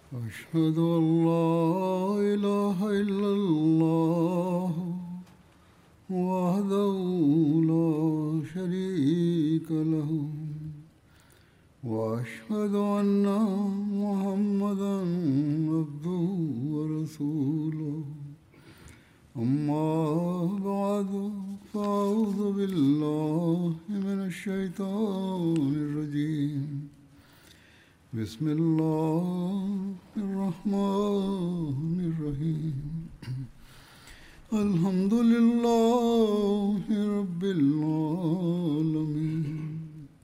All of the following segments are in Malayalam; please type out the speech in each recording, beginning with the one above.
أشهد أن لا إله إلا الله وحده لا شريك له وأشهد أن محمدا عبده ورسوله أما بعد فأعوذ بالله من الشيطان الرجيم بسم الله الرحمن الرحيم الحمد لله رب العالمين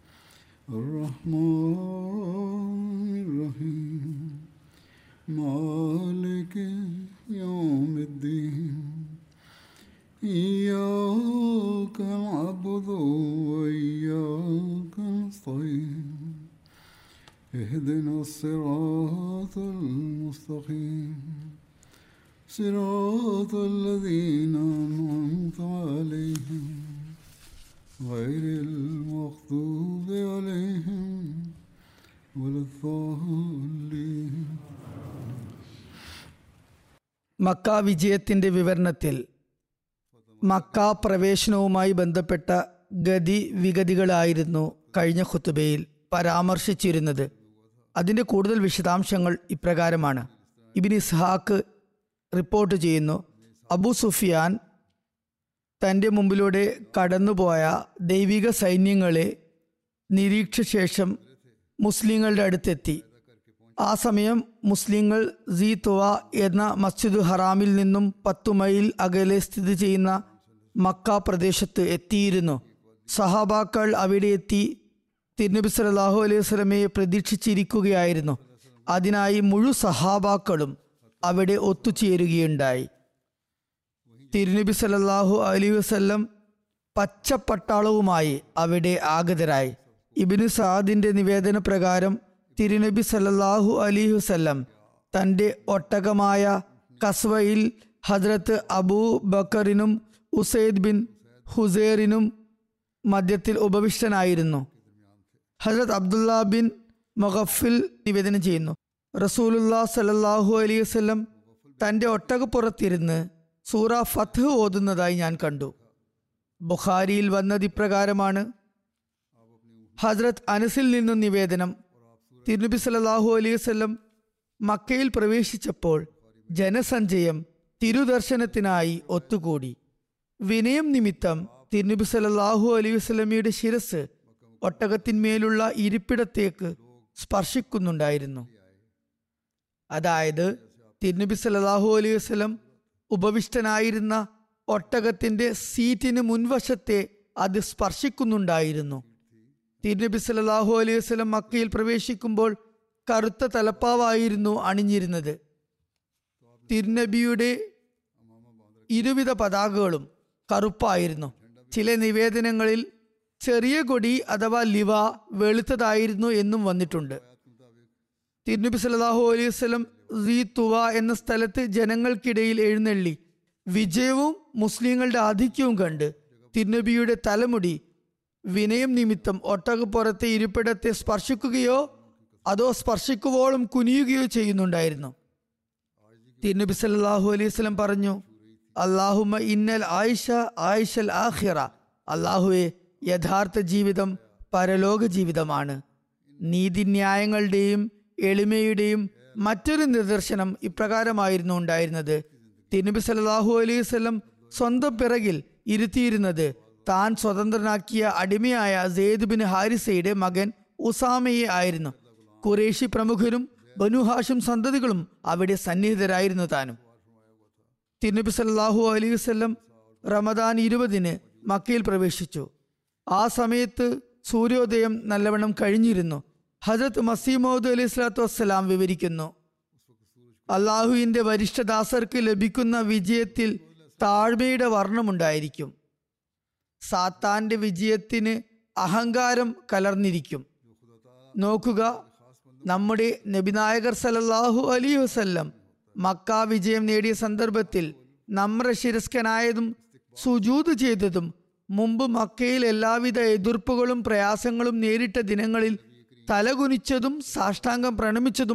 الرحمن الرحيم مالك يوم الدين إياك نعبد وإياك نستعين اهدنا الصراط المستقيم صراط الذين أنعمت عليهم غير المغضوب عليهم ولا الضالين മക്ക വിജയത്തിന്റെ വിവരണത്തിൽ മക്ക പ്രവേശനവുമായി ബന്ധപ്പെട്ട ഗതി വിഗതികളായിരുന്നു കഴിഞ്ഞ ഖുത്തുബയിൽ പരാമർശിച്ചിരുന്നത് അതിന്റെ കൂടുതൽ വിശദാംശങ്ങൾ ഇപ്രകാരമാണ് ഇബിൻ ഇസ്ഹാക്ക് റിപ്പോർട്ട് ചെയ്യുന്നു അബു സുഫിയാൻ തൻ്റെ മുമ്പിലൂടെ കടന്നുപോയ ദൈവിക സൈന്യങ്ങളെ നിരീക്ഷ ശേഷം മുസ്ലിങ്ങളുടെ അടുത്തെത്തി ആ സമയം മുസ്ലിങ്ങൾ സീ തുവ എന്ന മസ്ജിദ് ഹറാമിൽ നിന്നും പത്തു മൈൽ അകലെ സ്ഥിതി ചെയ്യുന്ന മക്ക പ്രദേശത്ത് എത്തിയിരുന്നു സഹാബാക്കൾ അവിടെ എത്തി തിരുനബി സല്ലല്ലാഹു അലൈഹി വസല്ലമയെ പ്രതീക്ഷിച്ചിരിക്കുകയായിരുന്നു അതിനായി മുഴു സഹാബാക്കളും അവിടെ ഒത്തുചേരുകയുണ്ടായി തിരുനബി സല്ലല്ലാഹു അലൈഹി വസല്ലം പച്ചപ്പട്ടാളവുമായി അവിടെ ആഗതരായി ഇബിനു സാദിന്റെ നിവേദന പ്രകാരം തിരുനബി സല്ലല്ലാഹു അലൈഹി വസല്ലം തൻ്റെ ഒട്ടകമായ കസ്വയിൽ ഹദ്രത്ത് അബൂ ബക്കറിനും ഉസൈദ് ബിൻ ഹുസൈറിനും മധ്യത്തിൽ ഉപവിഷ്ടനായിരുന്നു ഹസ്രത് അബ്ദുല്ല ബിൻ മൊഹഫിൽ നിവേദനം ചെയ്യുന്നു റസൂലുല്ലാ സലല്ലാഹു അലൈഹി വസല്ലം തൻ്റെ ഒട്ടകപ്പുറത്തിരുന്ന് സൂറ ഫത്ത് ഓതുന്നതായി ഞാൻ കണ്ടു ബുഖാരിയിൽ വന്നത് ഇപ്രകാരമാണ് ഹസ്രത് അനസിൽ നിന്നും നിവേദനം തിരുനബി സല്ലല്ലാഹു അലൈഹി വസല്ലം മക്കയിൽ പ്രവേശിച്ചപ്പോൾ ജനസഞ്ചയം തിരുദർശനത്തിനായി ഒത്തുകൂടി വിനയം നിമിത്തം തിരുനബി സല്ലല്ലാഹു അലൈഹി വസല്ലമയുടെ ശിരസ് ഒട്ടകത്തിന്മേലുള്ള ഇരിപ്പിടത്തേക്ക് സ്പർശിക്കുന്നുണ്ടായിരുന്നു അതായത് തിരുനബി സല്ലല്ലാഹു അലൈഹി വസല്ലം ഉപവിഷ്ടനായിരുന്ന ഒട്ടകത്തിന്റെ സീറ്റിന് മുൻവശത്തെ അത് സ്പർശിക്കുന്നുണ്ടായിരുന്നു തിരുനബി സല്ലല്ലാഹു അലൈഹി വസല്ലം മക്കയിൽ പ്രവേശിക്കുമ്പോൾ കറുത്ത തലപ്പാവായിരുന്നു അണിഞ്ഞിരുന്നത് തിരുനബിയുടെ ഇരുവിധ പതാകകളും കറുപ്പായിരുന്നു ചില നിവേദനങ്ങളിൽ ചെറിയ കൊടി അഥവാ ലിവ വെളുത്തതായിരുന്നു എന്നും വന്നിട്ടുണ്ട് തിരുനബി സല്ലല്ലാഹു അലൈഹി വസല്ലം സീ തുവ എന്ന സ്ഥലത്ത് ജനങ്ങൾക്കിടയിൽ എഴുന്നള്ളി വിജയവും മുസ്ലിങ്ങളുടെ ആധിക്യവും കണ്ട് തിരുനബിയുടെ തലമുടി വിനയം നിമിത്തം ഒട്ടകപ്പുറത്തെ ഇരിപ്പിടത്തെ സ്പർശിക്കുകയോ അതോ സ്പർശിക്കുവോളം കുനിയുകയോ ചെയ്യുന്നുണ്ടായിരുന്നു തിരുനബി സല്ലല്ലാഹു അലൈഹി വസല്ലം പറഞ്ഞു അള്ളാഹുമ ഇന്നൽ ആയിഷ ആയിഷൽ ആഖിറ അള്ളാഹുവെ യഥാർത്ഥ ജീവിതം പരലോക ജീവിതമാണ് നീതിന്യായങ്ങളുടെയും എളിമയുടെയും മറ്റൊരു നിദർശനം ഇപ്രകാരമായിരുന്നു ഉണ്ടായിരുന്നത് തിരുനബി സല്ലല്ലാഹു അലൈഹി വസല്ലം സ്വന്തം പിറകിൽ ഇരുത്തിയിരുന്നത് താൻ സ്വതന്ത്രനാക്കിയ അടിമയായ സെയ്ദ് ബിൻ ഹാരിസയുടെ മകൻ ഉസാമയെ ആയിരുന്നു ഖുറേഷി പ്രമുഖരും ബനു ഹാഷിം സന്തതികളും അവിടെ സന്നിഹിതരായിരുന്നു താനും തിരുനബി സല്ലല്ലാഹു അലൈഹി വസല്ലം റമദാൻ ഇരുപതിന് മക്കയിൽ പ്രവേശിച്ചു ആ സമയത്ത് സൂര്യോദയം നല്ലവണ്ണം കഴിഞ്ഞിരുന്നു ഹജരത് മസീമോദ് അലൈഹി സ്വലാത്തു വസ്സലാം വിവരിക്കുന്നു അള്ളാഹുവിന്റെ വരിഷ്ഠദാസർക്ക് ലഭിക്കുന്ന വിജയത്തിൽ താഴ്മയുടെ വർണ്ണമുണ്ടായിരിക്കും സാത്താന്റെ വിജയത്തിന് അഹങ്കാരം കലർന്നിരിക്കും നോക്കുക നമ്മുടെ നബിനായകർ സല്ലല്ലാഹു അലൈഹി വസല്ലം മക്ക വിജയം നേടിയ സന്ദർഭത്തിൽ നമ്രശിരസ്കനായതും സുജൂത് ചെയ്തതും മുമ്പ് മക്കയിൽ എല്ലാവിധ എതിർപ്പുകളും പ്രയാസങ്ങളും നേരിട്ട ദിനങ്ങളിൽ തലകുനിച്ചതും സാഷ്ടാംഗം പ്രണമിച്ചതും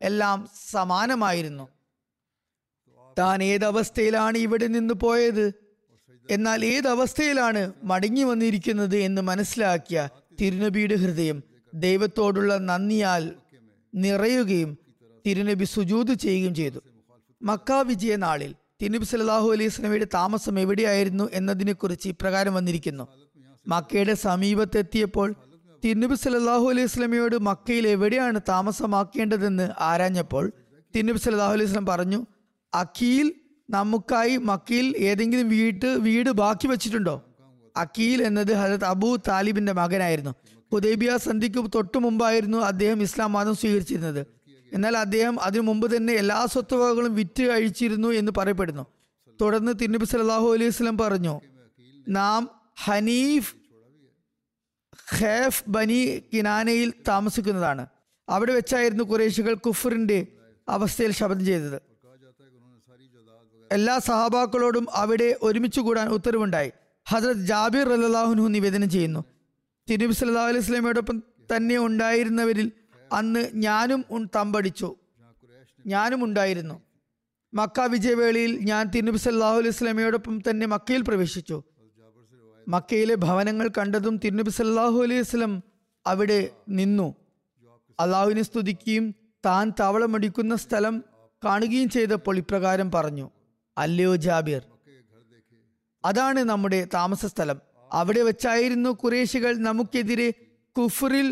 എല്ലാം സമാനമായിരുന്നു താൻ ഏതവസ്ഥയിലാണ് ഇവിടെ നിന്ന് പോയത് എന്നാൽ ഏതവസ്ഥയിലാണ് മടങ്ങി വന്നിരിക്കുന്നത് എന്ന് മനസ്സിലാക്കിയ തിരുനബിയുടെ ഹൃദയം ദൈവത്തോടുള്ള നന്ദിയാൽ നിറയുകയും തിരുനബി സുജൂത് ചെയ്യുകയും ചെയ്തു മക്ക വിജയ നാളിൽ തിരുനബി സല്ലാഹു അലൈഹി സ്വലമയുടെ താമസം എവിടെയായിരുന്നു എന്നതിനെക്കുറിച്ച് ഇപ്രകാരം വന്നിരിക്കുന്നു മക്കയുടെ സമീപത്തെത്തിയപ്പോൾ തിരുനബി സല്ലാഹു അലൈഹി സ്വലമയോട് മക്കയിൽ എവിടെയാണ് താമസമാക്കേണ്ടതെന്ന് ആരാഞ്ഞപ്പോൾ തിരുനബി സല്ലാഹു അലൈഹി സ്വലം പറഞ്ഞു അക്കീൽ നമുക്കായി മക്കയിൽ ഏതെങ്കിലും വീട്ട് വീട് ബാക്കി വെച്ചിട്ടുണ്ടോ അക്കീൽ എന്നത് ഹജരത് അബൂ താലിബിന്റെ മകനായിരുന്നു ഹുദൈബിയ സന്ധിക്ക് തൊട്ടു മുമ്പായിരുന്നു അദ്ദേഹം ഇസ്ലാം മതം സ്വീകരിച്ചിരുന്നത് എന്നാൽ അദ്ദേഹം അതിനു മുമ്പ് തന്നെ എല്ലാ സ്വത്തുവകകളും വിറ്റ് അഴിച്ചിരുന്നു എന്ന് പറയപ്പെടുന്നു തുടർന്ന് തിരുനബി സല്ലാഹു അലൈഹി സ്വലം പറഞ്ഞു നാം ഹനീഫ് ഖേഫ് ബനി കിനാനയിൽ താമസിക്കുന്നതാണ് അവിടെ വെച്ചായിരുന്നു കുറേശികൾ കുഫറിന്റെ അവസ്ഥയിൽ ശബ്ദം ചെയ്തത് എല്ലാ സഹാബാക്കളോടും അവിടെ ഒരുമിച്ച് കൂടാൻ ഉത്തരവുണ്ടായി ഹജറത് ജാബിർ അല്ലാഹുനു നിവേദനം ചെയ്യുന്നു തിരുനബി സല്ലാ അലൈഹി സ്വലമയോടൊപ്പം തന്നെ ഉണ്ടായിരുന്നവരിൽ അന്ന് ഞാനും ഉൺ തമ്പടിച്ചു ഞാനും ഉണ്ടായിരുന്നു മക്ക വിജയവേളയിൽ ഞാൻ തിരുനബി സല്ലാഹു അലൈഹി സ്വലമയോടൊപ്പം തന്നെ മക്കയിൽ പ്രവേശിച്ചു മക്കയിലെ ഭവനങ്ങൾ കണ്ടതും തിരുനബി സല്ലാഹു അലൈഹി വസ്ലം അവിടെ നിന്നു അള്ളാഹുവിനെ സ്തുതിക്കുകയും താൻ താവളമടിക്കുന്ന സ്ഥലം കാണുകയും ചെയ്തപ്പോൾ ഇപ്രകാരം പറഞ്ഞു അല്ലയോ ജാബിർ അതാണ് നമ്മുടെ താമസ സ്ഥലം അവിടെ വെച്ചായിരുന്നു കുറേശികൾ നമുക്കെതിരെ കുഫറിൽ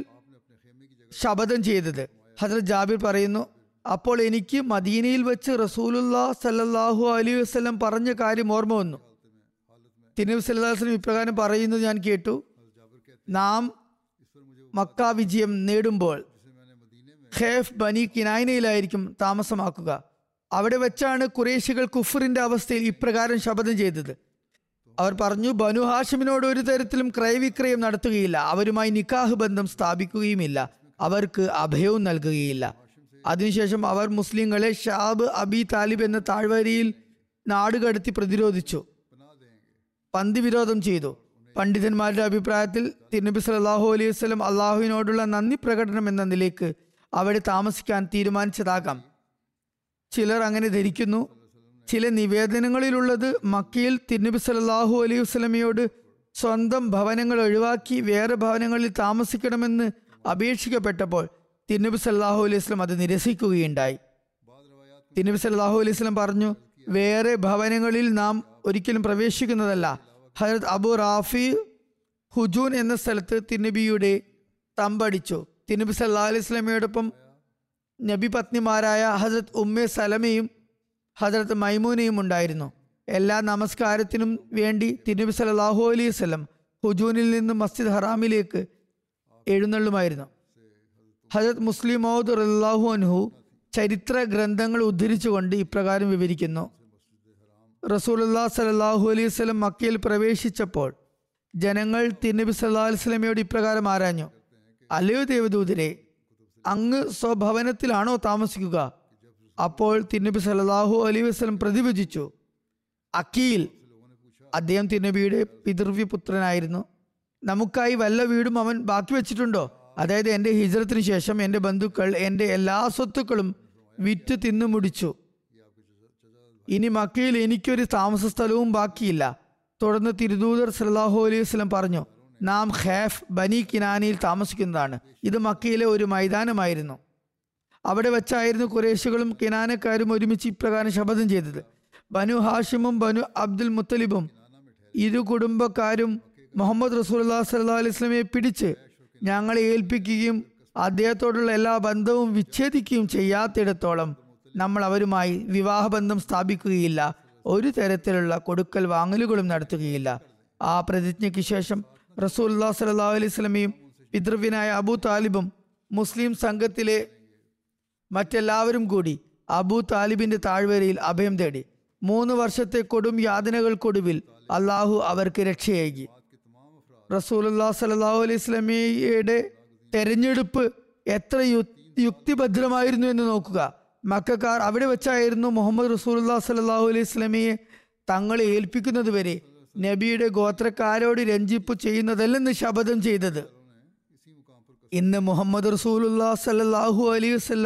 ശപഥം ചെയ്തത് ഹജറത് ജാബിർ പറയുന്നു അപ്പോൾ എനിക്ക് മദീനയിൽ വെച്ച് റസൂലുല്ലാ സല്ലല്ലാഹു അലൈഹി വസ്ലം പറഞ്ഞ കാര്യം ഓർമ്മ വന്നു തിരുനബി സല്ലല്ലാഹു അലൈഹി വസല്ലം ഇപ്രകാരം പറയുന്നത് ഞാൻ കേട്ടു നാം മക്ക വിജയം നേടുമ്പോൾ ഖേഫ് ബനി കിനായിനയിലായിരിക്കും താമസമാക്കുക അവിടെ വെച്ചാണ് കുറേശികൾ കുഫറിന്റെ അവസ്ഥയിൽ ഇപ്രകാരം ശപഥം ചെയ്തത് അവർ പറഞ്ഞു ബനു ഹാഷിമിനോട് ഒരു തരത്തിലും ക്രയവിക്രയം നടത്തുകയില്ല അവരുമായി നിക്കാഹ് ബന്ധം സ്ഥാപിക്കുകയുമില്ല അവർക്ക് അഭയവും നൽകുകയില്ല അതിനുശേഷം അവർ മുസ്ലിങ്ങളെ ഷാബ് അബി താലിബ് എന്ന താഴ്വരയിൽ നാടുകടത്തി പ്രതിരോധിച്ചു പന്തി വിരോധം ചെയ്തു പണ്ഡിതന്മാരുടെ അഭിപ്രായത്തിൽ തിരുനബി സല്ലാഹു അലൈഹി വസ്ലം അള്ളാഹുവിനോടുള്ള നന്ദി പ്രകടനം എന്ന നിലയ്ക്ക് അവിടെ താമസിക്കാൻ തീരുമാനിച്ചതാകാം ചിലർ അങ്ങനെ ധരിക്കുന്നു ചില നിവേദനങ്ങളിലുള്ളത് മക്കയിൽ തിരുനബി സല്ലാഹു അലൈഹി വസ്ലമയോട് സ്വന്തം ഭവനങ്ങൾ ഒഴിവാക്കി വേറെ ഭവനങ്ങളിൽ താമസിക്കണമെന്ന് അപേക്ഷിക്കപ്പെട്ടപ്പോൾ തിരുനബി സല്ലാഹു അലൈഹി വസ്ലം അത് നിരസിക്കുകയുണ്ടായി തിരുനബി സല്ലാഹു അലൈഹി വസ്ലം പറഞ്ഞു വേറെ ഭവനങ്ങളിൽ നാം ഒരിക്കലും പ്രവേശിക്കുന്നതല്ല ഹജരത് അബു റാഫി ഹുജൂൻ എന്ന സ്ഥലത്ത് തിരുനബിയുടെ തമ്പടിച്ചു തിരുനബി സല്ലാ അലൈഹി സ്വലമയോടൊപ്പം നബി പത്നിമാരായ ഹജരത് ഉമ്മെ സലമയും ഹജരത് മൈമൂനയും ഉണ്ടായിരുന്നു എല്ലാ നമസ്കാരത്തിനും വേണ്ടി തിരുനബി സല്ലാഹു അലൈഹി സ്വലം ഹുജൂനിൽ നിന്ന് മസ്ജിദ് ഹറാമിലേക്ക് എഴുന്നള്ളുമായിരുന്നു ഹജരത് മുസ്ലിം മൗദ് റല്ലാഹു അൻഹു ചരിത്ര ഗ്രന്ഥങ്ങൾ ഉദ്ധരിച്ചുകൊണ്ട് ഇപ്രകാരം വിവരിക്കുന്നു റസൂലുല്ലാ സലാഹു അലൈഹി സ്വലം മക്കയിൽ പ്രവേശിച്ചപ്പോൾ ജനങ്ങൾ തിരുനബി സല്ലാ അലൈഹി സ്വലമയോട് ഇപ്രകാരം ആരാഞ്ഞു അല്ലയോ ദേവദൂതരെ അങ്ങ് സ്വഭവനത്തിലാണോ താമസിക്കുക അപ്പോൾ തിരുനബി സല്ലാഹു അലൈഹി വസ്ലം പ്രതിഭജിച്ചു അക്കീൽ അദ്ദേഹം തിരുനബിയുടെ പിതൃവ്യപുത്രനായിരുന്നു നമുക്കായി വല്ല വീടും അവൻ ബാക്കി വെച്ചിട്ടുണ്ടോ അതായത് എൻ്റെ ഹിജ്രത്തിന് ശേഷം എൻ്റെ ബന്ധുക്കൾ എൻ്റെ എല്ലാ സ്വത്തുക്കളും വിറ്റ് തിന്നു മുടിച്ചു ഇനി മക്കയിൽ എനിക്കൊരു താമസ സ്ഥലവും ബാക്കിയില്ല തുടർന്ന് തിരുദൂതർ സല്ലാഹു അലൈഹി വസ്ലം പറഞ്ഞു നാം ഖേഫ് ബനി കിനാനിയിൽ താമസിക്കുന്നതാണ് ഇത് മക്കയിലെ ഒരു മൈതാനമായിരുന്നു അവിടെ വെച്ചായിരുന്നു കുറേശികളും കിനാനക്കാരും ഒരുമിച്ച് ഇപ്രകാരം ശപഥം ചെയ്തത് ബനു ഹാഷിമും ബനു അബ്ദുൽ മുത്തലിബും ഇരു കുടുംബക്കാരും മുഹമ്മദ് റസൂല്ലാ സല്ലാ അലൈഹി സ്വലമയെ പിടിച്ച് ഞങ്ങളെ ഏൽപ്പിക്കുകയും അദ്ദേഹത്തോടുള്ള എല്ലാ ബന്ധവും വിച്ഛേദിക്കുകയും ചെയ്യാത്തിടത്തോളം നമ്മൾ അവരുമായി വിവാഹബന്ധം സ്ഥാപിക്കുകയില്ല ഒരു തരത്തിലുള്ള കൊടുക്കൽ വാങ്ങലുകളും നടത്തുകയില്ല ആ പ്രതിജ്ഞയ്ക്ക് ശേഷം റസൂല്ലാ സല്ലാ അലൈഹി സ്വലമയും പിതൃവ്യനായ അബൂ താലിബും മുസ്ലിം സംഘത്തിലെ മറ്റെല്ലാവരും കൂടി അബൂ താലിബിന്റെ താഴ്വരയിൽ അഭയം തേടി മൂന്ന് വർഷത്തെ കൊടും യാതനകൾക്കൊടുവിൽ അള്ളാഹു അവർക്ക് രക്ഷയേകി റസൂലുല്ലാ സലാഹു അലൈഹി സ്വലമിയുടെ തെരഞ്ഞെടുപ്പ് എത്ര യു- യുക്തിഭദ്രമായിരുന്നു എന്ന് നോക്കുക മക്കാർ അവിടെ വെച്ചായിരുന്നു മുഹമ്മദ് റസൂലുല്ലാ സലാഹു അലൈഹി സ്വലമിയെ തങ്ങളെ ഏൽപ്പിക്കുന്നത് വരെ നബിയുടെ ഗോത്രക്കാരോട് രഞ്ജിപ്പ് ചെയ്യുന്നതല്ലെന്ന് ശപഥം ചെയ്തത് ഇന്ന് മുഹമ്മദ് റസൂലുല്ലാ സല്ലാഹു അലൈഹി വസ്ലം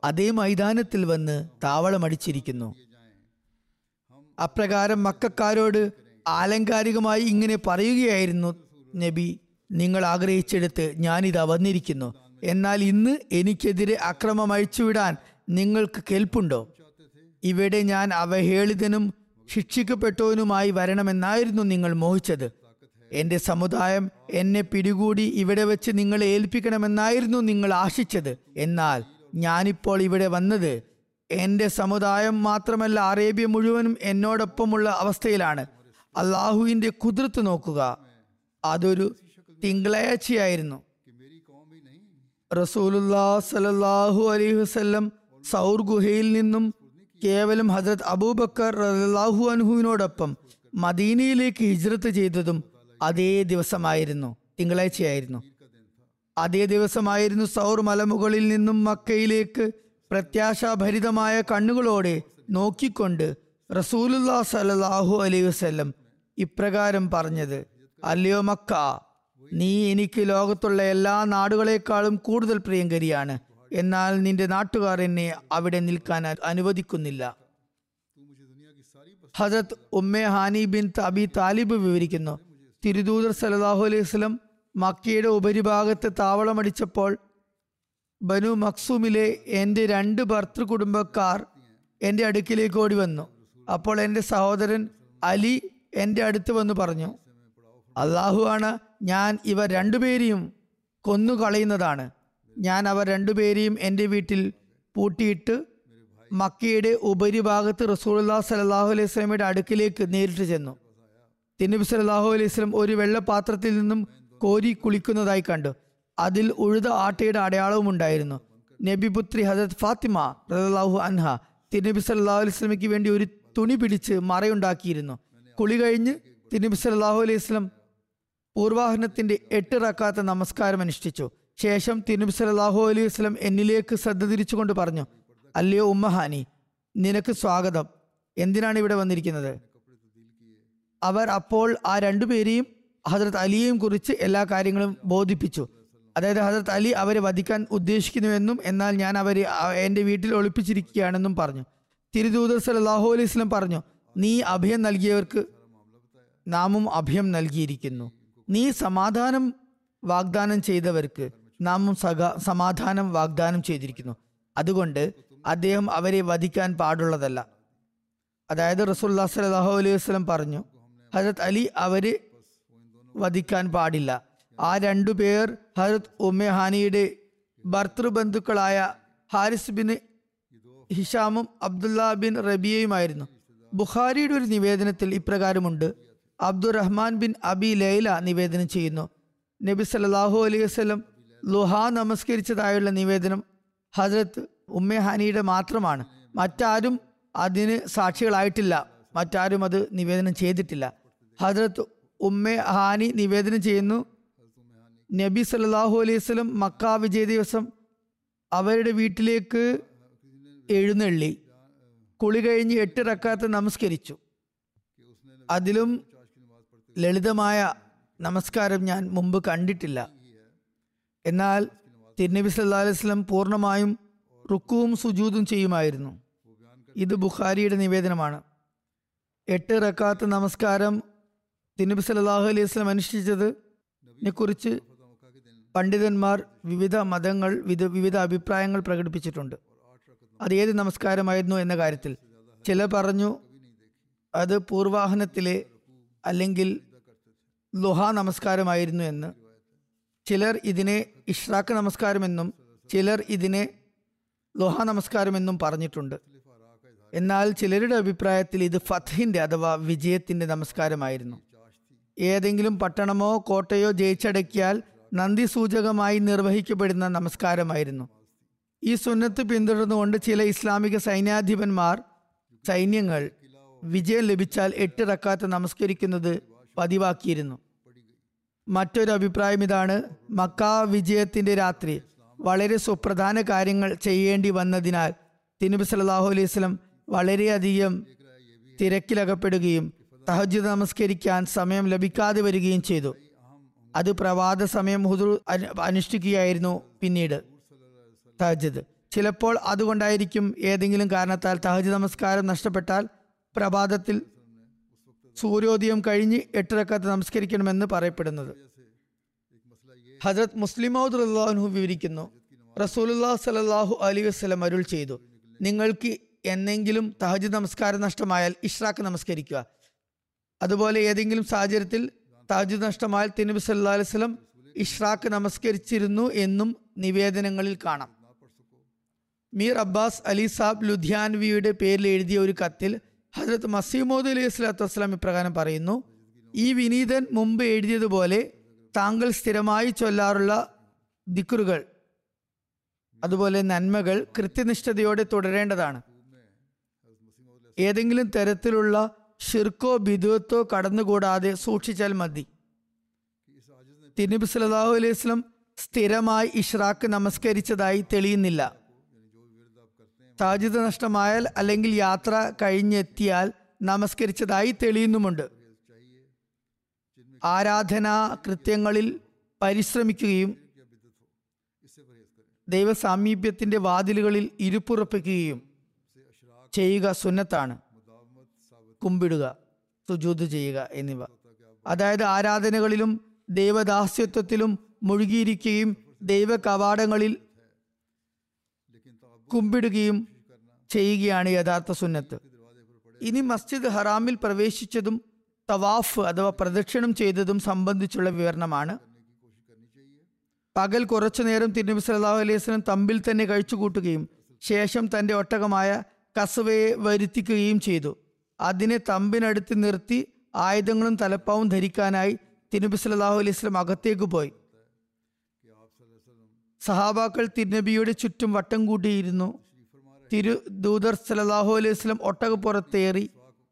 അതേ മൈതാനത്തിൽ വന്ന് താവളമടിച്ചിരിക്കുന്നു അപ്രകാരം മക്കാരോട് ആലങ്കാരികമായി ഇങ്ങനെ പറയുകയായിരുന്നു നബി നിങ്ങൾ ആഗ്രഹിച്ചെടുത്ത് ഞാനിതാ വന്നിരിക്കുന്നു എന്നാൽ ഇന്ന് എനിക്കെതിരെ അക്രമം അഴിച്ചുവിടാൻ നിങ്ങൾക്ക് കേൾപ്പുണ്ടോ ഇവിടെ ഞാൻ അവഹേളിതനും ശിക്ഷിക്കപ്പെട്ടവനുമായി വരണമെന്നായിരുന്നു നിങ്ങൾ മോഹിച്ചത് എന്റെ സമുദായം എന്നെ പിടികൂടി ഇവിടെ വെച്ച് നിങ്ങളെ ഏൽപ്പിക്കണമെന്നായിരുന്നു നിങ്ങൾ ആശിച്ചത് എന്നാൽ ഞാനിപ്പോൾ ഇവിടെ വന്നത് എന്റെ സമുദായം മാത്രമല്ല അറേബ്യ മുഴുവനും എന്നോടൊപ്പമുള്ള അവസ്ഥയിലാണ് അള്ളാഹുവിന്റെ കുതിർത്ത് നോക്കുക അതൊരു തിങ്കളാഴ്ചയായിരുന്നു റസൂലുല്ലാ സലല്ലാഹു അലൈഹി വസല്ലം സൗർ ഗുഹയിൽ നിന്നും കേവലം ഹജരത് അബൂബക്കർ റലാഹു അൻഹുവിനോടൊപ്പം മദീനയിലേക്ക് ഹിജ്രത്ത് ചെയ്തതും അതേ ദിവസമായിരുന്നു തിങ്കളാഴ്ചയായിരുന്നു അതേ ദിവസമായിരുന്നു സൗർ മലമുകളിൽ നിന്നും മക്കയിലേക്ക് പ്രത്യാശാഭരിതമായ കണ്ണുകളോടെ നോക്കിക്കൊണ്ട് റസൂലുല്ലാ സലല്ലാഹു അലൈഹി വസല്ലം ഇപ്രകാരം പറഞ്ഞത് അല്ലയോ മക്ക നീ എനിക്ക് ലോകത്തുള്ള എല്ലാ നാടുകളെക്കാളും കൂടുതൽ പ്രിയങ്കരിയാണ് എന്നാൽ നിന്റെ നാട്ടുകാർ എന്നെ അവിടെ നിൽക്കാൻ അ- അനുവദിക്കുന്നില്ല ഹജരത് ഉമ്മെ ഹാനി ബിൻ അബി താലിബ് വിവരിക്കുന്നു തിരുദൂതർ സലാഹു അലൈഹി വസല്ലം മക്കയുടെ ഉപരിഭാഗത്ത് താവളമടിച്ചപ്പോൾ ബനു മക്സൂമിലെ എൻ്റെ രണ്ട് ഭർത്തൃ കുടുംബക്കാർ എൻ്റെ അടുക്കിലേക്ക് ഓടി വന്നു അപ്പോൾ എൻ്റെ സഹോദരൻ അലി എൻ്റെ അടുത്ത് വന്ന് പറഞ്ഞു അള്ളാഹു ആണ് ഞാൻ ഇവ രണ്ടുപേരെയും കൊന്നു കളയുന്നതാണ് ഞാൻ അവർ രണ്ടുപേരെയും എൻ്റെ വീട്ടിൽ പൂട്ടിയിട്ട് മക്കയുടെ ഉപരിഭാഗത്ത് റസൂലുല്ലാ സലാഹു അലൈഹി സ്വലമയുടെ അടുക്കിലേക്ക് നേരിട്ട് ചെന്നു തിന്നബി സലാഹു അലൈഹി സ്വലം ഒരു വെള്ളപാത്രത്തിൽ നിന്നും കോരി കുളിക്കുന്നതായി കണ്ടു അതിൽ ഉഴുത ആട്ടയുടെ അടയാളവും ഉണ്ടായിരുന്നു നബിപുത്രി ഹജരത് ഫാത്തിമ റലാഹു അൻഹ തിരുനബി സല്ലാഹു അലൈഹി സ്വലമയ്ക്ക് വേണ്ടി ഒരു തുണി പിടിച്ച് മറയുണ്ടാക്കിയിരുന്നു കുളി കഴിഞ്ഞ് തിരുനബി സല്ലാഹു അലൈഹി സ്വലം പൂർവാഹനത്തിന്റെ എട്ട് റക്കാത്ത നമസ്കാരം അനുഷ്ഠിച്ചു ശേഷം തിരുനബി സല്ലാഹു അലൈഹി വസ്ലം എന്നിലേക്ക് ശ്രദ്ധ തിരിച്ചുകൊണ്ട് പറഞ്ഞു അല്ലയോ ഉമ്മഹാനി നിനക്ക് സ്വാഗതം എന്തിനാണ് ഇവിടെ വന്നിരിക്കുന്നത് അവർ അപ്പോൾ ആ രണ്ടുപേരെയും ഹജരത് അലിയെയും കുറിച്ച് എല്ലാ കാര്യങ്ങളും ബോധിപ്പിച്ചു അതായത് ഹജരത് അലി അവരെ വധിക്കാൻ ഉദ്ദേശിക്കുന്നുവെന്നും എന്നാൽ ഞാൻ അവരെ അ- എൻ്റെ വീട്ടിൽ ഒളിപ്പിച്ചിരിക്കുകയാണെന്നും പറഞ്ഞു തിരുദൂതർ സലാഹു അലൈഹി വസ്ലം പറഞ്ഞു നീ അഭയം നൽകിയവർക്ക് നാമും അഭയം നൽകിയിരിക്കുന്നു നീ സമാധാനം വാഗ്ദാനം ചെയ്തവർക്ക് നാമും സഗ സമാധാനം വാഗ്ദാനം ചെയ്തിരിക്കുന്നു അതുകൊണ്ട് അദ്ദേഹം അവരെ വധിക്കാൻ പാടുള്ളതല്ല അതായത് റസൂല്ലാ സലാഹു അലൈഹി വസ്ലം പറഞ്ഞു ഹജരത് അലി അവരെ വധിക്കാൻ പാടില്ല ആ രണ്ടു പേർ ഹജരത് ഉമ്മെ ഹാനിയുടെ ഭർത്തൃബന്ധുക്കളായ ഹാരിസ് ബിൻ ഹിഷാമും അബ്ദുല്ല ബിൻ റബിയയുമായിരുന്നു ബുഖാരിയുടെ ഒരു നിവേദനത്തിൽ ഇപ്രകാരമുണ്ട് അബ്ദുറഹ്മാൻ ബിൻ അബി ലൈല നിവേദനം ചെയ്യുന്നു നബി സല്ലല്ലാഹു അലൈഹി വസല്ലം ലുഹ നമസ്കരിച്ചതായുള്ള നിവേദനം ഹജ്രത്ത് ഉമ്മെ ഹാനിയുടെ മാത്രമാണ് മറ്റാരും അതിന് സാക്ഷികളായിട്ടില്ല മറ്റാരും അത് നിവേദനം ചെയ്തിട്ടില്ല ഹജ്രത്ത് ഉമ്മെ ഹാനി നിവേദനം ചെയ്യുന്നു നബി സല്ലല്ലാഹു അലൈഹി വസല്ലം മക്ക വിജയ ദിവസം അവരുടെ വീട്ടിലേക്ക് എഴുന്നള്ളി കുളി കഴിഞ്ഞ് എട്ട് റക്കാത്ത് നമസ്കരിച്ചു അതിലും ലളിതമായ നമസ്കാരം ഞാൻ മുമ്പ് കണ്ടിട്ടില്ല എന്നാൽ തിരുനബി സല്ലാ അലൈഹി വസല്ലം പൂർണ്ണമായും റുക്കുവും സുജൂതും ചെയ്യുമായിരുന്നു ഇത് ബുഖാരിയുടെ നിവേദനമാണ് എട്ട് റക്കാത്ത് നമസ്കാരം തിരുനബി സല്ലല്ലാഹു അലൈഹി വസല്ലം അനുഷ്ഠിച്ചത് കുറിച്ച് പണ്ഡിതന്മാർ വിവിധ മതങ്ങൾ വിധ വിവിധ അഭിപ്രായങ്ങൾ പ്രകടിപ്പിച്ചിട്ടുണ്ട് അത് ഏത് നമസ്കാരമായിരുന്നു എന്ന കാര്യത്തിൽ ചിലർ പറഞ്ഞു അത് പൂർവാഹനത്തിലെ അല്ലെങ്കിൽ ലുഹ നമസ്കാരമായിരുന്നു എന്ന് ചിലർ ഇതിനെ ഇഷ്റാഖ് നമസ്കാരമെന്നും ചിലർ ഇതിനെ ലുഹ നമസ്കാരമെന്നും പറഞ്ഞിട്ടുണ്ട് എന്നാൽ ചിലരുടെ അഭിപ്രായത്തിൽ ഇത് ഫത്ഹിന്റെ അഥവാ വിജയത്തിന്റെ നമസ്കാരമായിരുന്നു ഏതെങ്കിലും പട്ടണമോ കോട്ടയോ ജയിച്ചടക്കിയാൽ നന്ദി സൂചകമായി നിർവഹിക്കപ്പെടുന്ന നമസ്കാരമായിരുന്നു ഈ സുന്നത്ത് പിന്തുടർന്നുകൊണ്ട് ചില ഇസ്ലാമിക സൈന്യാധിപന്മാർ സൈന്യങ്ങൾ വിജയം ലഭിച്ചാൽ എട്ട് റക്കാത്ത് നമസ്കരിക്കുന്നത് പതിവാക്കിയിരുന്നു മറ്റൊരു അഭിപ്രായം ഇതാണ് മക്ക വിജയത്തിന്റെ രാത്രി വളരെ സുപ്രധാന കാര്യങ്ങൾ ചെയ്യേണ്ടി വന്നതിനാൽ തിരുനബി സല്ലല്ലാഹു അലൈഹി വസല്ലം വളരെയധികം തിരക്കിലകപ്പെടുകയും തഹജ്ജുദ് നമസ്കരിക്കാൻ സമയം ലഭിക്കാതെ വരികയും ചെയ്തു അത് പ്രവാദ സമയം ഹുദൂർ അനു- അനുഷ്ഠിക്കുകയായിരുന്നു പിന്നീട് തഹജ്ജുദ് ചിലപ്പോൾ അതുകൊണ്ടായിരിക്കും ഏതെങ്കിലും കാരണത്താൽ തഹജ് നമസ്കാരം നഷ്ടപ്പെട്ടാൽ പ്രഭാതത്തിൽ സൂര്യോദയം കഴിഞ്ഞ് എട്ടിറക്കത്ത് നമസ്കരിക്കണമെന്ന് പറയപ്പെടുന്നത് ഹജരത് മുസ്ലിമൗദ് റഹ്ലാഹു വിവരിക്കുന്നു റസൂലുല്ലാ സലാഹു അലി വസ്ലം അരുൾ ചെയ്തു നിങ്ങൾക്ക് എന്നെങ്കിലും തഹജ് നമസ്കാരം നഷ്ടമായാൽ ഇഷ്റാഖ് നമസ്കരിക്കുക അതുപോലെ ഏതെങ്കിലും സാഹചര്യത്തിൽ തഹജ് നഷ്ടമായാൽ തിരുനബി സല്ലാ അലൈഹി സ്വലം ഇഷ്റാഖ് നമസ്കരിച്ചിരുന്നു എന്നും നിവേദനങ്ങളിൽ കാണാം മീർ അബ്ബാസ് അലി സാബ് ലുധിയാൻവിയുടെ പേരിൽ എഴുതിയ ഒരു കത്തിൽ ഹജരത് മസീമോദ് അലൈഹി സ്വലാത്തു വസ്സലാം ഇപ്രകാരം പറയുന്നു ഈ വിനീതൻ മുമ്പ് എഴുതിയതുപോലെ താങ്കൾ സ്ഥിരമായി ചൊല്ലാറുള്ള ദിക്റുകൾ അതുപോലെ നന്മകൾ കൃത്യനിഷ്ഠതയോടെ തുടരേണ്ടതാണ് ഏതെങ്കിലും തരത്തിലുള്ള ഷിർക്കോ ബിദുവത്തോ കടന്നുകൂടാതെ സൂക്ഷിച്ചാൽ മതി തിരുനബി സല്ലല്ലാഹു അലൈഹി വസല്ലം സ്ഥിരമായി ഇഷ്റാഖ് നമസ്കരിച്ചതായി തെളിയുന്നില്ല സാധ്യത നഷ്ടമായാൽ അല്ലെങ്കിൽ യാത്ര കഴിഞ്ഞെത്തിയാൽ നമസ്കരിച്ചതായി തെളിയുന്നുമുണ്ട് ആരാധനാ കൃത്യങ്ങളിൽ പരിശ്രമിക്കുകയും ദൈവസാമീപ്യത്തിന്റെ വാതിലുകളിൽ ഇരുപ്പുറപ്പിക്കുകയും ചെയ്യുക സുന്നത്താണ് കുമ്പിടുക സുജൂത് ചെയ്യുക എന്നിവ അതായത് ആരാധനകളിലും ദൈവദാസ്യത്വത്തിലും മുഴുകിയിരിക്കുകയും ദൈവ കവാടങ്ങളിൽ കുമ്പിടുകയും ചെയ്യുകയാണ് യഥാർത്ഥ സുന്നത്ത് ഇനി മസ്ജിദ് ഹറാമിൽ പ്രവേശിച്ചതും തവാഫ് അഥവാ പ്രദക്ഷിണം ചെയ്തതും സംബന്ധിച്ചുള്ള വിവരണമാണ് പകൽ കുറച്ചു നേരം തിരുനബി സല്ലല്ലാഹു അലൈഹി വസല്ലം തമ്പിൽ തന്നെ കഴിച്ചുകൂട്ടുകയും ശേഷം തന്റെ ഒട്ടകമായ കസവയെ വരുത്തിക്കുകയും ചെയ്തു അതിനെ തമ്പിനടുത്ത് നിർത്തി ആയുധങ്ങളും തലപ്പാവും ധരിക്കാനായി തിരുനബി സല്ലല്ലാഹു അലൈഹി വസല്ലം അകത്തേക്ക് പോയി സഹാബാക്കൾ തിരുനബിയുടെ ചുറ്റും വട്ടം കൂട്ടിയിരുന്നു തിരു ദൂതർ സല്ലല്ലാഹു അലൈഹി വസല്ലം ഒട്ടകപ്പുറത്തേറി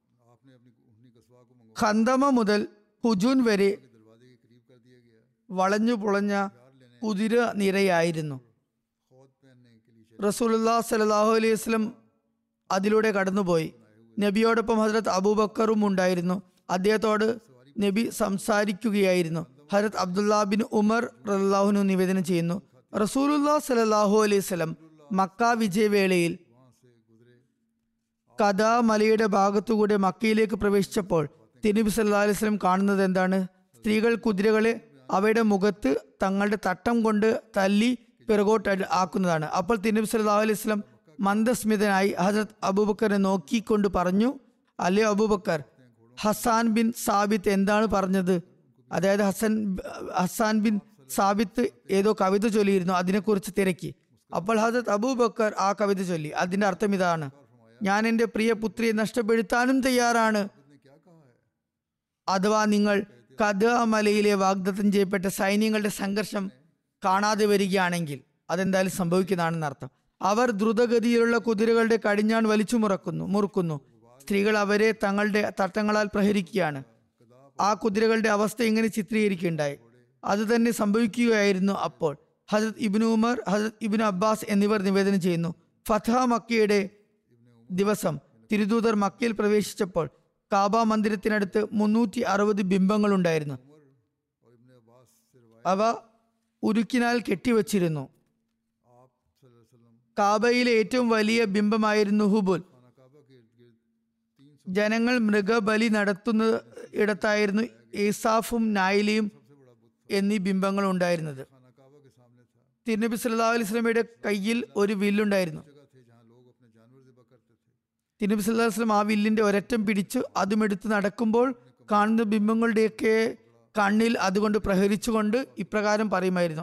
ഖന്തമ മുതൽ ഹുജൂൻ വരെ വളഞ്ഞു പുളഞ്ഞ കുതിര നിരയായിരുന്നു റസൂലുല്ലാ സലാഹു അലൈഹി വസ്ലം അതിലൂടെ കടന്നുപോയി നബിയോടൊപ്പം ഹജരത് അബൂബക്കറും ഉണ്ടായിരുന്നു അദ്ദേഹത്തോട് നബി സംസാരിക്കുകയായിരുന്നു ഹജരത് അബ്ദുല്ലാ ബിൻ ഉമർ റല്ലാഹുനു നിവേദനം ചെയ്യുന്നു റസൂലുല്ലാ സലാഹു അലൈഹി വസ്ലം മക്ക വിജയവേളയിൽ കഥാ മലയുടെ ഭാഗത്തുകൂടെ മക്കയിലേക്ക് പ്രവേശിച്ചപ്പോൾ തിരുനബി സല്ലാ അലൈഹി വസ്ലം കാണുന്നത് എന്താണ് സ്ത്രീകൾ കുതിരകളെ അവയുടെ മുഖത്ത് തങ്ങളുടെ തട്ടം കൊണ്ട് തല്ലി പിറകോട്ട് അടി- ആക്കുന്നതാണ് അപ്പോൾ തിരുനബി സല്ലല്ലാഹു അലൈഹി വസല്ലം മന്ദസ്മിതനായി ഹജരത് അബൂബക്കറിനെ നോക്കിക്കൊണ്ട് പറഞ്ഞു അല്ലയോ അബൂബക്കർ ഹസാൻ ബിൻ സാബിത്ത് എന്താണ് പറഞ്ഞത് അതായത് ഹസൻ ഹസാൻ ബിൻ സാബിത്ത് ഏതോ കവിത ചൊല്ലിയിരുന്നു അതിനെക്കുറിച്ച് തിരക്കി അപ്പോൾ ഹജരത് അബൂബക്കർ ആ കവിത ചൊല്ലി അതിന്റെ അർത്ഥം ഇതാണ് ഞാൻ എൻ്റെ പ്രിയ പുത്രിയെ നഷ്ടപ്പെടുത്താനും തയ്യാറാണ് അഥവാ നിങ്ങൾ കഥ മലയിലെ വാഗ്ദത്തം ചെയ്യപ്പെട്ട സൈന്യങ്ങളുടെ സംഘർഷം കാണാതെ വരികയാണെങ്കിൽ അതെന്തായാലും സംഭവിക്കുന്നതാണെന്ന് അർത്ഥം അവർ ദ്രുതഗതിയിലുള്ള കുതിരകളുടെ കടിഞ്ഞാൺ വലിച്ചു മുറക്കുന്നു മുറുക്കുന്നു സ്ത്രീകൾ അവരെ തങ്ങളുടെ തട്ടങ്ങളാൽ പ്രഹരിക്കുകയാണ് ആ കുതിരകളുടെ അവസ്ഥ ഇങ്ങനെ ചിത്രീകരിക്കുകയുണ്ടായി അത് തന്നെ സംഭവിക്കുകയായിരുന്നു അപ്പോൾ ഹജരത് ഇബിന് ഉമർ ഹജരത് ഇബിന് അബ്ബാസ് എന്നിവർ നിവേദനം ചെയ്യുന്നു ഫതഹ മക്കയുടെ ദിവസം തിരുദൂതർ മക്കയിൽ പ്രവേശിച്ചപ്പോൾ കാബ മന്ദിരത്തിനടുത്ത് മുന്നൂറ്റി അറുപത് ബിംബങ്ങൾ ഉണ്ടായിരുന്നു അവ ഉരുക്കിനാൽ കെട്ടിവച്ചിരുന്നു കാബയിലെ ഏറ്റവും വലിയ ബിംബമായിരുന്നു ഹുബുൽ ജനങ്ങൾ മൃഗബലി നടത്തുന്ന ഇടത്തായിരുന്നു ഈസാഫും നായിലിയും എന്നീ ബിംബങ്ങൾ ഉണ്ടായിരുന്നത് തിരുനബി സല്ലല്ലാഹു അലൈഹി വസല്ലമയുടെ കയ്യിൽ ഒരു വില്ലുണ്ടായിരുന്നു തിരുനബി സല്ലല്ലാഹു അലൈഹി വസല്ലം ആ വില്ലിന്റെ ഒരറ്റം പിടിച്ച് അതും എടുത്ത് നടക്കുമ്പോൾ കാണുന്ന ബിംബങ്ങളുടെയൊക്കെ കണ്ണിൽ അതുകൊണ്ട് പ്രഹരിച്ചുകൊണ്ട് ഇപ്രകാരം പറയുമായിരുന്നു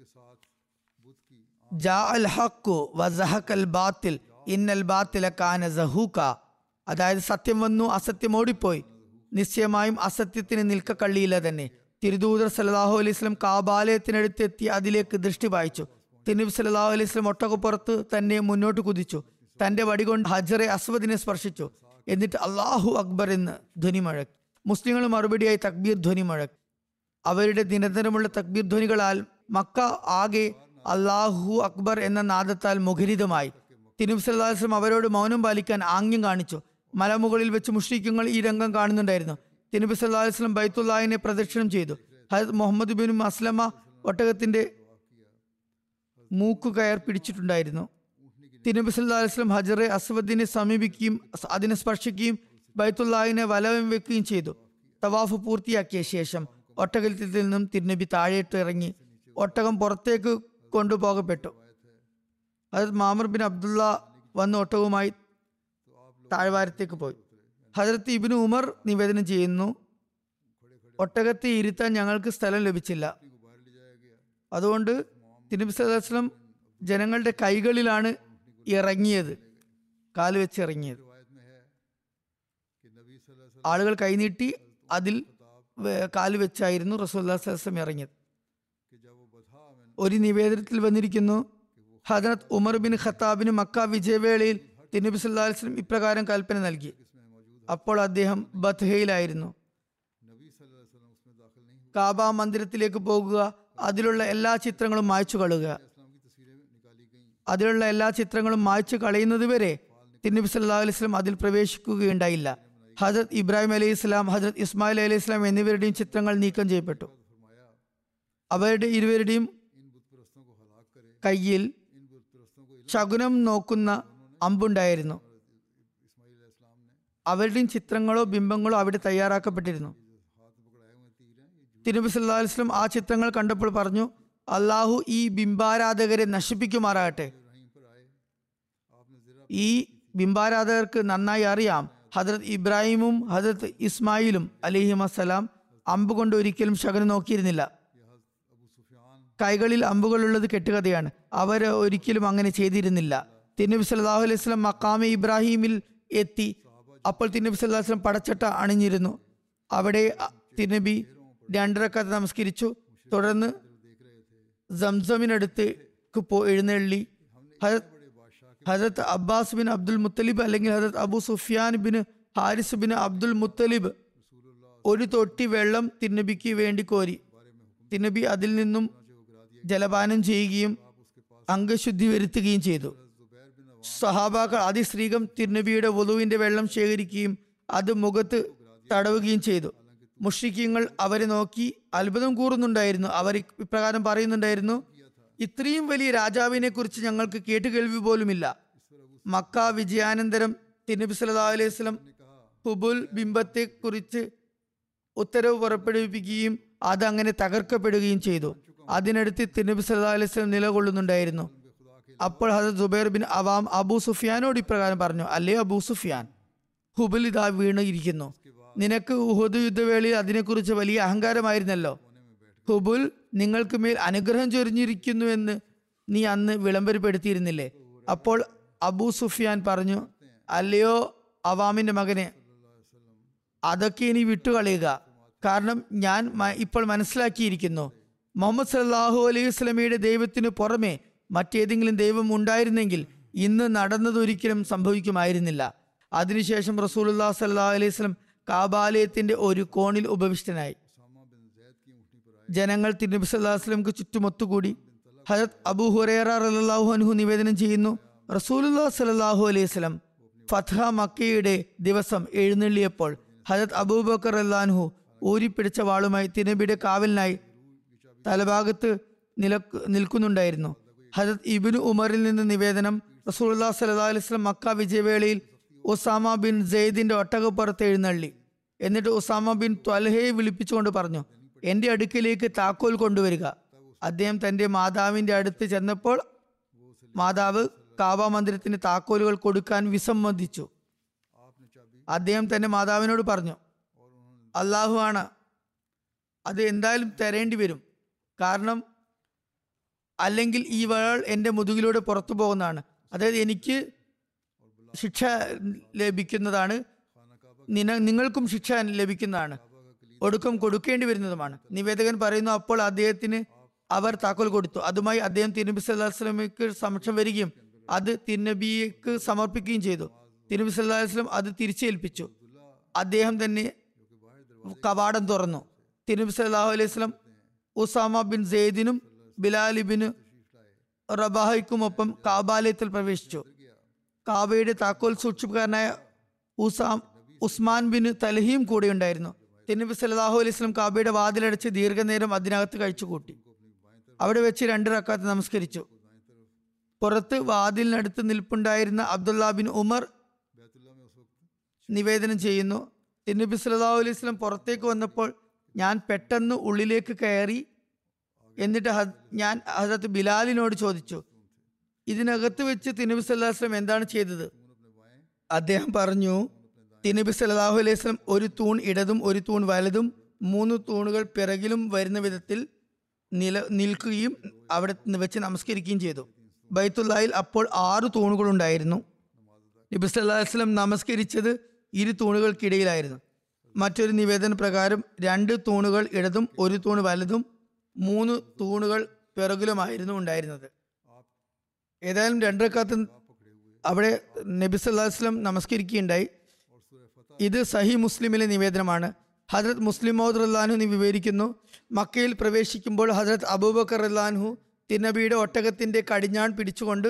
ജാ അൽ ഹക്കു വസഹക്കൽ ബാത്തിൽ ഇന്നൽ ബാത്തില കാന സഹൂക്ക അതായത് സത്യം വന്നു അസത്യം ഓടിപ്പോയി നിശ്ചയമായും അസത്യത്തിന് നിൽക്കക്കള്ളിയില്ല തന്നെ തിരുദൂതർ സല്ലല്ലാഹു അലൈഹി വസല്ലം കാബാലയത്തിനടുത്തെത്തി അതിലേക്ക് ദൃഷ്ടി പായിച്ചു തിരുനബി സല്ലല്ലാഹു അലൈഹി വസല്ലം ഒട്ടകപ്പുറത്ത് തന്നെ മുന്നോട്ട് കുതിച്ചു തന്റെ വടി കൊണ്ട് ഹജറെ അസ്വദിനെ സ്പർശിച്ചു എന്നിട്ട് അള്ളാഹു അക്ബർ എന്ന് ധ്വനി മുഴക്കി മുസ്ലിങ്ങൾ മറുപടിയായി തക്ബീർ ധ്വനി മുഴക്കി അവരുടെ നിരന്തരമുള്ള തക്ബീർ ധ്വനികളാൽ മക്ക ആകെ അള്ളാഹു അക്ബർ എന്ന നാദത്താൽ മുഖരിതമായി തിരുനബി സല്ലല്ലാഹു അലൈഹി വസല്ലം അവരോട് മൗനം പാലിക്കാൻ ആംഗ്യം കാണിച്ചു മലമുകളിൽ വെച്ച് മുഷ്രിക്കുങ്ങൾ ഈ രംഗം കാണുന്നുണ്ടായിരുന്നു തിരുനബി സല്ലല്ലാഹു അലൈഹി വസല്ലം ബൈത്തുല്ലാഹിനെ പ്രദക്ഷിണം ചെയ്തു ഹജത് മുഹമ്മദ് ബിൻ അസ്ലമ ഒട്ടകത്തിന്റെ മൂക്കു കയർ പിടിച്ചിട്ടുണ്ടായിരുന്നു തിരുനബി സല്ലല്ലാഹു അലൈഹി വസല്ലം ഹജറെ അസ്വദിനെ സമീപിക്കുകയും അസ് അതിനെ സ്പർശിക്കുകയും ബൈത്തുല്ലാഹിനെ വലയം വെക്കുകയും ചെയ്തു തവാഫ് പൂർത്തിയാക്കിയ ശേഷം ഒട്ടകത്തിൽ നിന്നും തിരുനബി താഴേട്ട് ഇറങ്ങി ഒട്ടകം പുറത്തേക്ക് കൊണ്ടുപോകപ്പെട്ടു ഹജരത് മാമർ ബിൻ അബ്ദുള്ള വന്ന് ഒട്ടകവുമായി താഴ്വാരത്തേക്ക് പോയി ഹജരത്ത് ഇബിന് ഉമർ നിവേദനം ചെയ്യുന്നു ഒട്ടകത്തെ ഇരുത്താൻ ഞങ്ങൾക്ക് സ്ഥലം ലഭിച്ചില്ല അതുകൊണ്ട് തിരുനബി സല്ലല്ലാഹു അലൈഹി വസല്ലം ജനങ്ങളുടെ കൈകളിലാണ് ഇറങ്ങിയത് കാല് വെച്ച് ഇറങ്ങിയത് ആളുകൾ കൈനീട്ടി അതിൽ വേ- കാല് വെച്ചായിരുന്നു റസൂല്ലാ വസ്ലം ഇറങ്ങിയത് ഒരു നിവേദനത്തിൽ വന്നിരിക്കുന്നു ഹജറത് ഉമർ ബിൻ ഖത്താബിന് മക്ക വിജയവേളയിൽ തിരുനബി സല്ലല്ലാഹു അലൈഹി വസല്ലം ഇപ്രകാരം കൽപ്പന നൽകി അപ്പോൾ അദ്ദേഹം ബത്ഹയിലായിരുന്നു കാബ മന്ദിരത്തിലേക്ക് പോകുക അതിലുള്ള എല്ലാ ചിത്രങ്ങളും മായ്ച്ചു കളുക അതിലുള്ള എല്ലാ ചിത്രങ്ങളും മായ്ച്ചു കളയുന്നത് വരെ തിരുനബി സല്ലല്ലാഹു അലൈഹി വസല്ലം അതിൽ പ്രവേശിക്കുകയുണ്ടായില്ല ഹജരത് ഇബ്രാഹിം അലൈഹി ഇസ്ലാം ഹജരത് ഇസ്മായിൽ അലൈഹി ഇസ്ലാം എന്നിവരുടെയും ചിത്രങ്ങൾ നീക്കം ചെയ്യപ്പെട്ടു അവരുടെ ഇരുവരുടെയും കയ്യിൽ ശകുനം നോക്കുന്ന അമ്പുണ്ടായിരുന്നു അവരുടെയും ചിത്രങ്ങളോ ബിംബങ്ങളോ അവിടെ തയ്യാറാക്കപ്പെട്ടിരുന്നു തിരുനബി സല്ലല്ലാഹു അലൈഹി വസല്ലം ആ ചിത്രങ്ങൾ കണ്ടപ്പോൾ പറഞ്ഞു അള്ളാഹു ഈ ബിംബാരാധകരെ നശിപ്പിക്കുമാറാകട്ടെ ഈ ബിംബാരാധകർക്ക് നന്നായി അറിയാം ഹജരത് ഇബ്രാഹിമും ഹജരത് ഇസ്മായിലും അലിഹിമസ്സലാം അമ്പ് കൊണ്ട് ഒരിക്കലും ശകനം നോക്കിയിരുന്നില്ല കൈകളിൽ അമ്പുകളുള്ളത് കെട്ടുകഥയാണ് അവർ ഒരിക്കലും അങ്ങനെ ചെയ്തിരുന്നില്ല തിരുനബി സല്ലല്ലാഹു അലൈഹി വസല്ലം മക്കാമെ ഇബ്രാഹിമിൽ എത്തി അപ്പോൾ തിരുനബി സല്ലല്ലാഹു അലൈഹി വസല്ലം പടച്ചട്ട അണിഞ്ഞിരുന്നു അവിടെ അ- തിരുനബി രണ്ടരക്കത്ത് നമസ്കരിച്ചു തുടർന്ന് സംസമിനടുത്തേക്ക് പോ എഴുന്നള്ളി ഹജരത് ഹജരത്ത് അബ്ബാസ് ബിൻ അബ്ദുൽ മുത്തലിബ് അല്ലെങ്കിൽ ഹജരത്ത് അബു സുഫിയാൻ ബിൻ ഹാരിസ് ബിൻ അബ്ദുൽ മുത്തലിബ് ഒരു തൊട്ടി വെള്ളം തിരുനബിക്ക് വേണ്ടി കോരി തിരുനബി അതിൽ നിന്നും ജലപാനം ചെയ്യുകയും അംഗശുദ്ധി വരുത്തുകയും ചെയ്തു സഹാബാക്കൾ അതിസ്ത്രീകം തിരുനബിയുടെ വധുവിന്റെ വെള്ളം ശേഖരിക്കുകയും അത് മുഖത്ത് തടവുകയും ചെയ്തു മുഷ്രിക്കീങ്ങൾ അവരെ നോക്കി അത്ഭുതം കൂറുന്നുണ്ടായിരുന്നു അവർ ഇപ്രകാരം പറയുന്നുണ്ടായിരുന്നു ഇത്രയും വലിയ രാജാവിനെ കുറിച്ച് ഞങ്ങൾക്ക് കേട്ടുകേൾവി പോലുമില്ല മക്ക വിജയാനന്തരം തിരുനബി സല്ലല്ലാഹു അലൈഹി വസല്ലം ഹുബുൽ ബിംബത്തെ കുറിച്ച് ഉത്തരവ് പുറപ്പെടുവിപ്പിക്കുകയും അത് അങ്ങനെ തകർക്കപ്പെടുകയും ചെയ്തു അതിനടുത്ത് തിരുനബി സല്ലല്ലാഹു അലൈഹി വസല്ലം നിലകൊള്ളുന്നുണ്ടായിരുന്നു അപ്പോൾ ഹസരത് സുബൈർ ബിൻ അവാം അബൂ സുഫിയാനോട് ഇപ്രകാരം പറഞ്ഞു അല്ലേ അബൂ സുഫിയാൻ ഹുബിൽ ഇതാ വീണ് ഇരിക്കുന്നു നിനക്ക് ഉഹദ് യുദ്ധവേളയിൽ അതിനെക്കുറിച്ച് വലിയ അഹങ്കാരമായിരുന്നല്ലോ ഹുബുൽ നിങ്ങൾക്ക് മേൽ അനുഗ്രഹം ചൊരിഞ്ഞിരിക്കുന്നുവെന്ന് നീ അന്ന് വിളംബരപ്പെടുത്തിയിരുന്നില്ലേ അപ്പോൾ അബൂ സുഫിയാൻ പറഞ്ഞു അല്ലയോ അവാമിന്റെ മകനെ അതൊക്കെ ഇനി വിട്ടുകളയുക കാരണം ഞാൻ മ- ഇപ്പോൾ മനസ്സിലാക്കിയിരിക്കുന്നു മുഹമ്മദ് സല്ലാഹു അലൈഹി വസ്ലമയുടെ ദൈവത്തിനു പുറമെ മറ്റേതെങ്കിലും ദൈവം ഉണ്ടായിരുന്നെങ്കിൽ ഇന്ന് നടന്നതൊരിക്കലും സംഭവിക്കുമായിരുന്നില്ല അതിനുശേഷം റസൂലുല്ലാ സല്ലാ അലൈഹി വസ്ലം കാബാലയത്തിന്റെ ഒരു കോണിൽ ഉപവിഷ്ടനായി ജനങ്ങൾ തിരുനബി സല്ലല്ലാഹു അലൈഹി വസല്ലമക്ക് ചുറ്റും ഒത്തുകൂടി ഹജത് അബൂ ഹുറൈറ റളിയല്ലാഹു അൻഹു നിവേദനം ചെയ്യുന്നു റസൂലുല്ലാ സല്ലല്ലാഹു അലൈഹി വസല്ലം ഫത്ഹ മക്കയുടെ ദിവസം എഴുന്നള്ളിയപ്പോൾ ഹജത് അബൂബക്കർ അല്ലാൻഹു ഊരിപ്പിടിച്ച വാളുമായി തിരുനബിയുടെ കാവലിനായി തലഭാഗത്ത് നില നിൽക്കുന്നുണ്ടായിരുന്നു ഹജത് ഇബിനു ഉമറിൽ നിന്ന് നിവേദനം റസൂലുല്ലാ സല്ലല്ലാഹു അലൈഹി വസല്ലം മക്ക വിജയവേളയിൽ ഉസാമ ബിൻ സെയ്ദിന്റെ ഒട്ടകപ്പുറത്ത് എഴുന്നള്ളി എന്നിട്ട് ഉസാമ ബിൻ ത്വൽഹയെ വിളിപ്പിച്ചുകൊണ്ട് പറഞ്ഞു എന്റെ അടുക്കിലേക്ക് താക്കോൽ കൊണ്ടുവരിക അദ്ദേഹം തന്റെ മാതാവിന്റെ അടുത്ത് ചെന്നപ്പോൾ മാതാവ് കാബ മന്ദിരത്തിന് താക്കോലുകൾ കൊടുക്കാൻ വിസമ്മതിച്ചു അദ്ദേഹം തന്റെ മാതാവിനോട് പറഞ്ഞു അള്ളാഹു ആണ് അത് എന്തായാലും തരേണ്ടി വരും കാരണം അല്ലെങ്കിൽ ഈ വഴൽ എൻ്റെ മുതുകിലൂടെ പുറത്തു പോകുന്നതാണ് അതായത് എനിക്ക് ശിക്ഷ ലഭിക്കുന്നതാണ് നിന നിങ്ങൾക്കും ശിക്ഷ ലഭിക്കുന്നതാണ് ഒടുക്കം കൊടുക്കേണ്ടി വരുന്നതുമാണ് നിവേദകൻ പറയുന്നു അപ്പോൾ അദ്ദേഹത്തിന് അവർ താക്കോൽ കൊടുത്തു അതുമായി അദ്ദേഹം തിരുനബി സല്ലല്ലാഹു അലൈഹി വസല്ലമയ്ക്ക് സമക്ഷം വരികയും അത് തിരുനബിക്ക് സമർപ്പിക്കുകയും ചെയ്തു തിരുനബി സല്ലല്ലാഹു അലൈഹി വസല്ലം അത് തിരിച്ചേൽപ്പിച്ചു അദ്ദേഹം തന്നെ കവാടം തുറന്നു തിരുനബി സല്ലല്ലാഹു അലൈഹി വസല്ലം ഉസാമ ബിൻ സെയ്ദിനും ബിലാലിബിന് റബാഹയ്ക്കുമൊപ്പം കാബാലയത്തിൽ പ്രവേശിച്ചു കാബയുടെ താക്കോൽ സൂക്ഷിപ്പുകാരനായ ഉസാം ഉസ്മാൻ ബിൻ തലഹീം കൂടെ ഉണ്ടായിരുന്നു തിരുനബി സല്ലല്ലാഹു അലൈഹി വസല്ലം കാബയുടെ വാതിലടച്ച് ദീർഘനേരം അതിനകത്ത് കഴിച്ചുകൂട്ടി അവിടെ വെച്ച് രണ്ട് റക്കാത്ത് നമസ്കരിച്ചു പുറത്ത് വാതിലിനടുത്ത് നിൽപ്പുണ്ടായിരുന്ന അബ്ദുള്ള ബിൻ ഉമർ बैतुल्ला में उस वक्त നിവേദനം ചെയ്യുന്നു തിരുനബി സല്ലല്ലാഹു അലൈഹി വസല്ലം പുറത്തേക്ക് വന്നപ്പോൾ ഞാൻ പെട്ടെന്ന് ഉള്ളിലേക്ക് കയറി എന്നിട്ട് ഹ- ഞാൻ ഹസരത്ത് ബിലാലിനോട് ചോദിച്ചു ഇതിനകത്ത് വെച്ച് തിരുനബി സല്ലല്ലാഹു അലൈഹി വസല്ലം എന്താണ് ചെയ്തത് അദ്ദേഹം പറഞ്ഞു തിരുനബി സല്ലല്ലാഹു അലൈഹി വസല്ലം ഒരു തൂൺ ഇടതും ഒരു തൂൺ വലതും മൂന്ന് തൂണുകൾ പിറകിലും വരുന്ന വിധത്തിൽ നില നിൽക്കുകയും അവിടെ വെച്ച് നമസ്കരിക്കുകയും ചെയ്തു ബൈത്തുല്ലായിൽ അപ്പോൾ ആറ് തൂണുകളുണ്ടായിരുന്നു നബി സല്ലല്ലാഹു അലൈഹി വസല്ലം നമസ്കരിച്ചത് ഇരു തൂണുകൾക്കിടയിലായിരുന്നു മറ്റൊരു നിവേദന പ്രകാരം രണ്ട് തൂണുകൾ ഇടതും ഒരു തൂണ് വലതും മൂന്ന് തൂണുകൾ പിറകിലുമായിരുന്നു ഉണ്ടായിരുന്നത് ഏതായാലും രണ്ടരക്കാലത്ത് അവിടെ നബി സല്ലല്ലാഹു അലൈഹി വസല്ലം നമസ്കരിക്കുകയുണ്ടായി ഇത് സഹി മുസ്ലിമിലെ നിവേദനമാണ് ഹജ്രത് മുസ്ലിം മൗദ് റല്ലാൻഹു വിവരിക്കുന്നു മക്കയിൽ പ്രവേശിക്കുമ്പോൾ ഹജ്രത് അബൂബക്കർ റല്ലാൻഹു തിരുനബിയുടെ ഒട്ടകത്തിന്റെ കടിഞ്ഞാൺ പിടിച്ചുകൊണ്ട്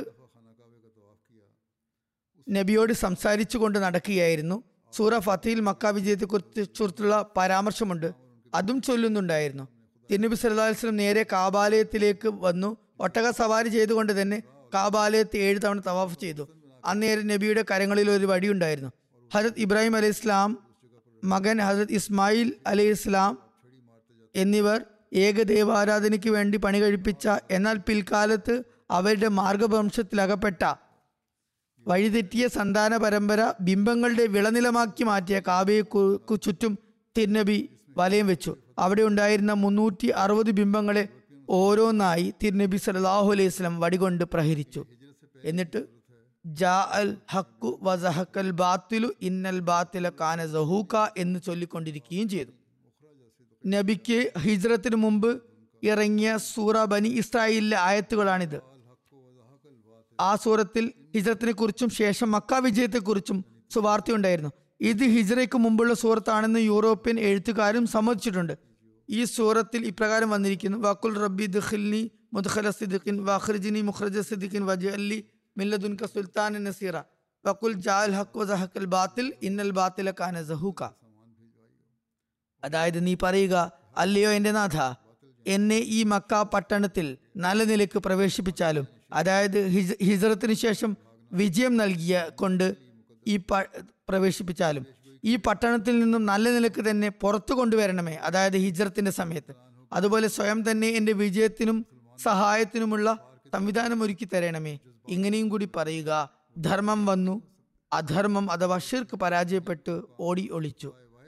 നബിയോട് സംസാരിച്ചു കൊണ്ട് നടക്കുകയായിരുന്നു സൂറ ഫത്തിയിൽ മക്ക വിജയത്തെക്കുറിച്ചുള്ള പരാമർശമുണ്ട് അതും ചൊല്ലുന്നുണ്ടായിരുന്നു തിരുനബി സല്ലല്ലാഹു അലൈഹി വസല്ലം നേരെ കാബാലയത്തിലേക്ക് വന്നു ഒട്ടക സവാരി ചെയ്തുകൊണ്ട് തന്നെ കാബാലയത്തെ ഏഴ് തവണ തവാഫ് ചെയ്തു അന്നേരം നബിയുടെ കരങ്ങളിൽ ഒരു വടിയുണ്ടായിരുന്നു ഹജരത് ഇബ്രാഹിം അലൈഹി ഇസ്ലാം മകൻ ഹജരത് ഇസ്മായിൽ അലൈഹി ഇസ്ലാം എന്നിവർ ഏകദൈവാരാധനയ്ക്ക് വേണ്ടി പണി കഴിപ്പിച്ച എന്നാൽ പിൽക്കാലത്ത് അവരുടെ മാർഗവംശത്തിലകപ്പെട്ട വഴിതെറ്റിയ സന്താന പരമ്പര ബിംബങ്ങളുടെ വിളനിലമാക്കി മാറ്റിയ കാബയെ കു- കു ചുറ്റും തിരുനബി വലയം വെച്ചു അവിടെ ഉണ്ടായിരുന്ന മുന്നൂറ്റി അറുപത് ബിംബങ്ങളെ ഓരോന്നായി തിരുനബി സല്ലല്ലാഹു അലൈഹി വസല്ലം വടികൊണ്ട് പ്രഹരിച്ചു എന്നിട്ട് ജാ അൽ ഹക്കു വസഹക്കൽ ബാത്തിലു ഇന്നൽ ബാത്തില കാന സഹൂക്ക എന്ന് ചൊല്ലിക്കൊണ്ടിരിക്കുകയും ചെയ്തു നബിക്ക് ഹിജ്റത്തിന് മുമ്പ് ഇറങ്ങിയ സൂറ ബനി ഇസ്രായേലിലെ ആയത്തുകളാണിത് ആ സൂറത്തിൽ ഹിജ്റത്തിനെ കുറിച്ചും ശേഷം മക്ക വിജയത്തെക്കുറിച്ചും സുവാർത്തയുണ്ടായിരുന്നു ഇത് ഹിജ്റയ്ക്ക് മുമ്പുള്ള സൂറത്താണെന്ന് യൂറോപ്യൻ എഴുത്തുകാരും സമ്മതിച്ചിട്ടുണ്ട് ഈ സൂറത്തിൽ ഇപ്രകാരം വന്നിരിക്കുന്നു വക്കുൽ റബ്ബി ദഖിൽനി മുദ്ഖല സിദ്ദിഖിൻ വഖ്രിജ്നി മുഖ്റജ സിദ്ദിഖിൻ വജഅല്ലി മില്ലദുൻക സുൽത്താൻ നസീറ വക്കുൽ ജാൽ ഹഖ് വസഹക്കൽ ബാത്തിൽ ഇന്നൽ ബാത്തില കാന സഹൂക അതായത് നീ പറയുക അല്ലയോ എൻ്റെ നാഥ എന്നെ ഈ മക്ക പട്ടണത്തിൽ നല്ല നിലയ്ക്ക് പ്രവേശിപ്പിച്ചാലും അതായത് ഹിജ് ഹിജറത്തിന് ശേഷം വിജയം നൽകിയ കൊണ്ട് ഈ പ പ്രവേശിപ്പിച്ചാലും ഈ പട്ടണത്തിൽ നിന്നും നല്ല നിലക്ക് തന്നെ പുറത്തു കൊണ്ടുവരണമേ അതായത് ഹിജറത്തിന്റെ സമയത്ത് അതുപോലെ സ്വയം തന്നെ എൻ്റെ വിജയത്തിനും സഹായത്തിനുമുള്ള സംവിധാനം ഒരുക്കി തരണമേ ഇങ്ങനെയും കൂടി പറയുക ധർമ്മം വന്നു അധർമ്മം അഥവാ ഷിർക്ക് പരാജയപ്പെട്ട് ഓടി ഒളിച്ചു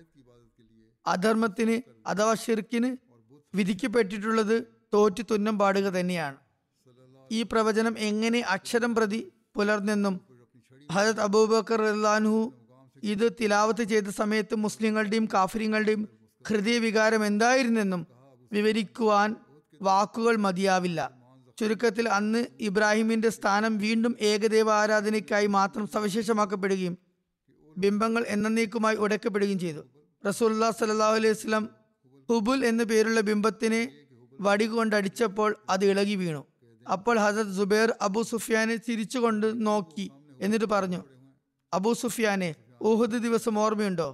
അധർമ്മത്തിന് അഥവാ ഷിർക്കിന് വിധിക്കപ്പെട്ടിട്ടുള്ളത് തോറ്റു തുന്നം പാടുക തന്നെയാണ് ഈ പ്രവചനം എങ്ങനെ അക്ഷരം പ്രതി പുലർന്നെന്നും ഹജത് അബൂബക്കർ അള്ളാൻഹു ഇത് തിലാവത്ത് ചെയ്ത സമയത്ത് മുസ്ലിങ്ങളുടെയും കാഫര്യങ്ങളുടെയും ഹൃദയവികാരം എന്തായിരുന്നെന്നും വിവരിക്കുവാൻ വാക്കുകൾ മതിയാവില്ല ചുരുക്കത്തിൽ അന്ന് ഇബ്രാഹിമിന്റെ സ്ഥാനം വീണ്ടും ഏകദൈവ ആരാധനയ്ക്കായി മാത്രം സവിശേഷമാക്കപ്പെടുകയും ബിംബങ്ങൾ എന്നേക്കുമായി ഉടക്കപ്പെടുകയും ചെയ്തു റസൂല്ലാ സല്ലാഹു അലൈഹി വസല്ലം ഹുബുൽ എന്ന പേരുള്ള ബിംബത്തിനെ വടികൊണ്ട് അടിച്ചപ്പോൾ അത് ഇളകി വീണു അപ്പോൾ ഹസരത് സുബൈർ അബു സുഫിയാനെ ചിരിച്ചുകൊണ്ട് നോക്കി എന്നിട്ട് പറഞ്ഞു അബു സുഫിയാനെ ഊഹദ് ദിവസം ഓർമ്മയുണ്ടോ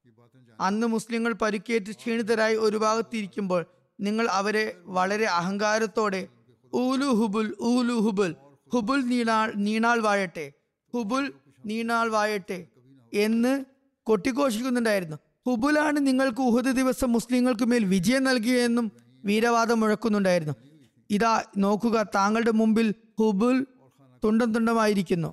അന്ന് മുസ്ലിങ്ങൾ പരിക്കേറ്റ് ക്ഷീണിതരായി ഒരു ഭാഗത്തിരിക്കുമ്പോൾ നിങ്ങൾ അവരെ വളരെ അഹങ്കാരത്തോടെ ഊലു ഹുബുൽ ഊലു ഹുബുൽ ഹുബുൽ നീണാൾ നീണാൾ വാഴട്ടെ ഹുബുൽ നീണാൾ വാഴട്ടെ എന്ന് കൊട്ടിഘോഷിക്കുന്നുണ്ടായിരുന്നു ഹുബുലാണ് നിങ്ങൾക്ക് ഉഹദ് ദിവസം മുസ്ലിങ്ങൾക്ക് മേൽ വിജയം നൽകിയെന്നും വീരവാദം മുഴക്കുന്നുണ്ടായിരുന്നു ഇതാ നോക്കുക താങ്കളുടെ മുമ്പിൽ ഹുബുൽ തുണ്ടം തുണ്ടമായിരിക്കുന്നു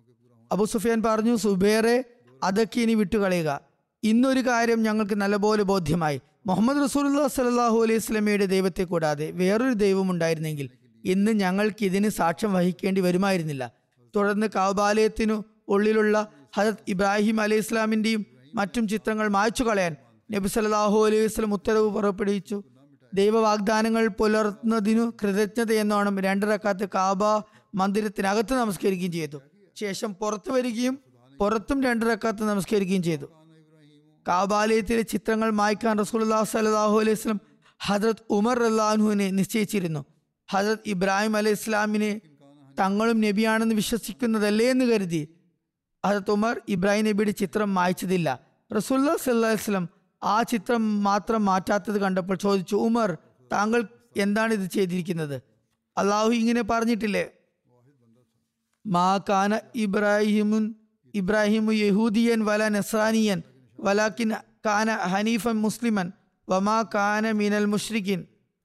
അബു സുഫിയാൻ പറഞ്ഞു സുബേറെ അതൊക്കെ ഇനി വിട്ടുകളയുക ഇന്നൊരു കാര്യം ഞങ്ങൾക്ക് നല്ലപോലെ ബോധ്യമായി മുഹമ്മദ് റസൂലുല്ലാ സലാഹു അലൈഹി സ്വലമയുടെ ദൈവത്തെ കൂടാതെ വേറൊരു ദൈവം ഉണ്ടായിരുന്നെങ്കിൽ ഇന്ന് ഞങ്ങൾക്ക് ഇതിന് സാക്ഷ്യം വഹിക്കേണ്ടി വരുമായിരുന്നില്ല തുടർന്ന് കൗബാലയത്തിനു ഉള്ളിലുള്ള ഹജത് ഇബ്രാഹിം അലൈഹി ഇസ്ലാമിന്റെയും മറ്റും ചിത്രങ്ങൾ മായ്ച്ചു കളയാൻ നബി സല്ലല്ലാഹു അലൈഹി വസല്ലം ഉത്തരവ് പുറപ്പെടുവിച്ചു ദൈവവാഗ്ദാനങ്ങൾ പുലർത്തുന്നതിനു കൃതജ്ഞത എന്നോണം രണ്ടരക്കാത്ത് കാബ മന്ദിരത്തിനകത്ത് നമസ്കരിക്കുകയും ചെയ്തു ശേഷം പുറത്തു വരികയും പുറത്തും രണ്ടരക്കാത്ത് നമസ്കരിക്കുകയും ചെയ്തു കാബാലയത്തിലെ ചിത്രങ്ങൾ മായ്ക്കാൻ റസൂലുള്ളാഹി സ്വല്ലല്ലാഹു അലൈഹി വസല്ലം ഹജറത് ഉമർ അള്ളാഹുവിനെ നിശ്ചയിച്ചിരുന്നു ഹജറത് ഇബ്രാഹിം അലൈഹി ഇസ്ലാമിനെ തങ്ങളും നബിയാണെന്ന് വിശ്വസിക്കുന്നതല്ലേ എന്ന് കരുതി ഹജറത് ഉമർ ഇബ്രാഹിം നബിയുടെ ചിത്രം മായ്ച്ചതില്ല റസൂല്ലാ സല്ലല്ലാഹു അലൈഹി വസല്ലം ആ ചിത്രം മാത്രം മാറ്റാത്തത് കണ്ടപ്പോൾ ചോദിച്ചു ഉമർ താങ്കൾ എന്താണ് ഇത് ചെയ്തിരിക്കുന്നത് അള്ളാഹു ഇങ്ങനെ പറഞ്ഞിട്ടില്ലേ മാ കാന ഇബ്രാഹിമുൻ ഇബ്രാഹിമു യഹൂദിയൻ വല നസ്രാനിയൻ വലാക്കിൻ കാന ഹനീഫൻ മുസ്ലിമൻ വമാ കാന മിനൽ മുഷ്രിഖിൻ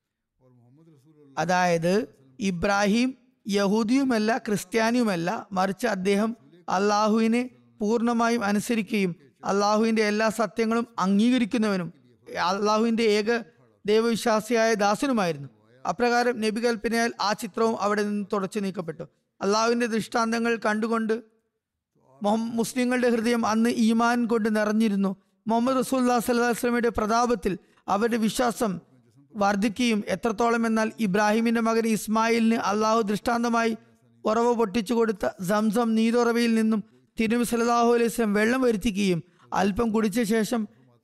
അതായത് ഇബ്രാഹിം യഹൂദിയുമല്ല ക്രിസ്ത്യാനിയുമല്ല മറിച്ച് അദ്ദേഹം അള്ളാഹുവിനെ പൂർണ്ണമായും അനുസരിക്കുകയും അള്ളാഹുവിന്റെ എല്ലാ സത്യങ്ങളും അംഗീകരിക്കുന്നവനും അള്ളാഹുവിന്റെ ഏക ദൈവവിശ്വാസിയായ ദാസനുമായിരുന്നു അപ്രകാരം നബി കൽപ്പനയാൽ ആ ചിത്രവും അവിടെ നിന്ന് തുടച്ചു നീക്കപ്പെട്ടു അള്ളാഹുവിന്റെ ദൃഷ്ടാന്തങ്ങൾ കണ്ടുകൊണ്ട് മുഹം- മുസ്ലിങ്ങളുടെ ഹൃദയം അന്ന് ഈമാൻ കൊണ്ട് നിറഞ്ഞിരുന്നു മുഹമ്മദ് റസൂല്ലാ സ്വലമയുടെ പ്രതാപത്തിൽ അവരുടെ വിശ്വാസം വർദ്ധിക്കുകയും എത്രത്തോളം എന്നാൽ ഇബ്രാഹിമിന്റെ മകൻ ഇസ്മായിലിന് അള്ളാഹു ദൃഷ്ടാന്തമായി ഉറവ് പൊട്ടിച്ചു കൊടുത്ത സംസം നീതുറവയിൽ നിന്നും തിരുമി സല്ലാഹു അലൈഹി സ്വലം വെള്ളം വരുത്തിക്കുകയും അല്പം കുടിച്ച ശേഷം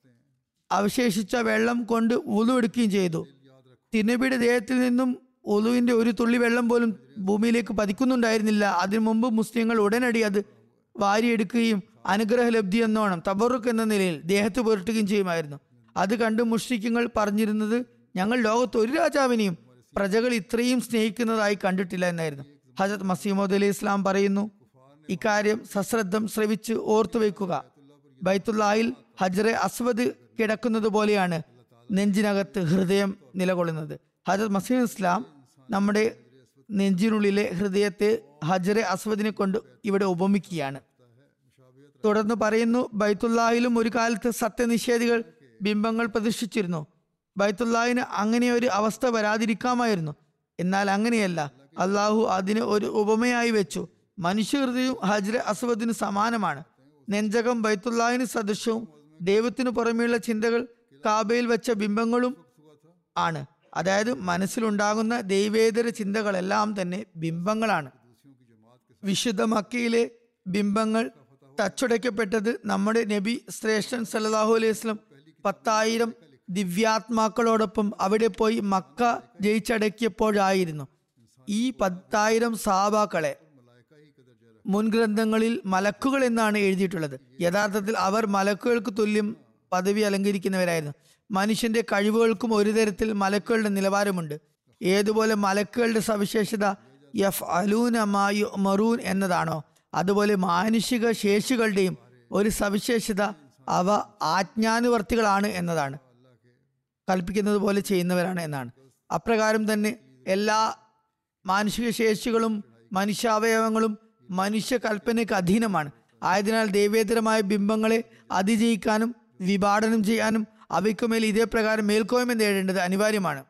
അവശേഷിച്ച വെള്ളം കൊണ്ട് ഉളുവെടുക്കുകയും ചെയ്തു തിരുനബിയുടെ ദേഹത്തിൽ നിന്നും ഒലുവിന്റെ ഒരു തുള്ളി വെള്ളം പോലും ഭൂമിയിലേക്ക് പതിക്കുന്നുണ്ടായിരുന്നില്ല അതിനു മുമ്പ് മുസ്ലിങ്ങൾ ഉടനടി അത് വാരിയെടുക്കുകയും അനുഗ്രഹലബ്ധി എന്നോണം തബറുക്ക് എന്ന നിലയിൽ ദേഹത്ത് പുരട്ടുകയും ചെയ്യുമായിരുന്നു അത് കണ്ട് മുഷ്രിക്കുകൾ പറഞ്ഞിരുന്നത് ഞങ്ങൾ ലോകത്ത് ഒരു രാജാവിനെയും പ്രജകൾ ഇത്രയും സ്നേഹിക്കുന്നതായി കണ്ടിട്ടില്ല എന്നായിരുന്നു ഹജത് മസീമോദ് അലി ഇസ്ലാം പറയുന്നു ഇക്കാര്യം സശ്രദ്ധം ശ്രവിച്ച് ഓർത്തു വയ്ക്കുക ബൈത്തുല്ലാഹിൽ ഹജറെ അസ്വദ് കിടക്കുന്നത് പോലെയാണ് നെഞ്ചിനകത്ത് ഹൃദയം നിലകൊള്ളുന്നത് ഹജത് മസീം ഇസ്ലാം നമ്മുടെ നെഞ്ചിനുള്ളിലെ ഹൃദയത്തെ ഹജറെ അസ്വദിനെ കൊണ്ട് ഇവിടെ ഉപമിക്കുകയാണ് തുടർന്ന് പറയുന്നു ബൈത്തുല്ലാഹിലും ഒരു കാലത്ത് സത്യനിഷേധികൾ ബിംബങ്ങൾ പ്രതിഷ്ഠിച്ചിരുന്നു ബൈത്തുല്ലാഹിന് അങ്ങനെ ഒരു അവസ്ഥ വരാതിരിക്കാമായിരുന്നു എന്നാൽ അങ്ങനെയല്ല അള്ളാഹു അതിന് ഒരു ഉപമയായി വെച്ചു മനുഷ്യഹൃദയവും ഹജ്ര അസ്വദിന് സമാനമാണ് നെഞ്ചകം ബൈത്തുല്ലാഹിന് സദൃശവും ദൈവത്തിനു പുറമെയുള്ള ചിന്തകൾ കാബയിൽ വെച്ച ബിംബങ്ങളും ആണ് അതായത് മനസ്സിലുണ്ടാകുന്ന ദൈവേതര ചിന്തകളെല്ലാം തന്നെ ബിംബങ്ങളാണ് വിശുദ്ധ മക്കയിലെ ബിംബങ്ങൾ തച്ചുടയ്ക്കപ്പെട്ടത് നമ്മുടെ നബി ശ്രേഷ്ഠൻ സല്ലല്ലാഹു അലൈഹി വസല്ലം പത്തായിരം ദിവ്യാത്മാക്കളോടൊപ്പം അവിടെ പോയി മക്ക ജയിച്ചടക്കിയപ്പോഴായിരുന്നു ഈ പത്തായിരം സാബാക്കളെ മുൻഗ്രന്ഥങ്ങളിൽ മലക്കുകൾ എന്നാണ് എഴുതിയിട്ടുള്ളത് യഥാർത്ഥത്തിൽ അവർ മലക്കുകൾക്ക് തുല്യം പദവി അലങ്കരിക്കുന്നവരായിരുന്നു മനുഷ്യന്റെ കഴിവുകൾക്കും ഒരു തരത്തിൽ മലക്കുകളുടെ നിലവാരമുണ്ട് ഏതുപോലെ മലക്കുകളുടെ സവിശേഷത യഫ് അലൂൻ അമായു മറൂൻ എന്നതാണോ അതുപോലെ മാനുഷിക ശേഷികളുടെയും ഒരു സവിശേഷത അവ ആജ്ഞാനുവർത്തികളാണ് എന്നതാണ് കൽപ്പിക്കുന്നത് പോലെ ചെയ്യുന്നവരാണ് എന്നാണ് അപ്രകാരം തന്നെ എല്ലാ മാനുഷിക ശേഷികളും മനുഷ്യാവയവങ്ങളും മനുഷ്യ കൽപ്പനയ്ക്ക് അധീനമാണ് ആയതിനാൽ ദൈവേതരമായ ബിംബങ്ങളെ അതിജയിക്കാനും വിഭാടനം ചെയ്യാനും അവയ്ക്കുമേൽ ഇതേ പ്രകാരം മേൽക്കോയ്മ നേടേണ്ടത് അനിവാര്യമാണ്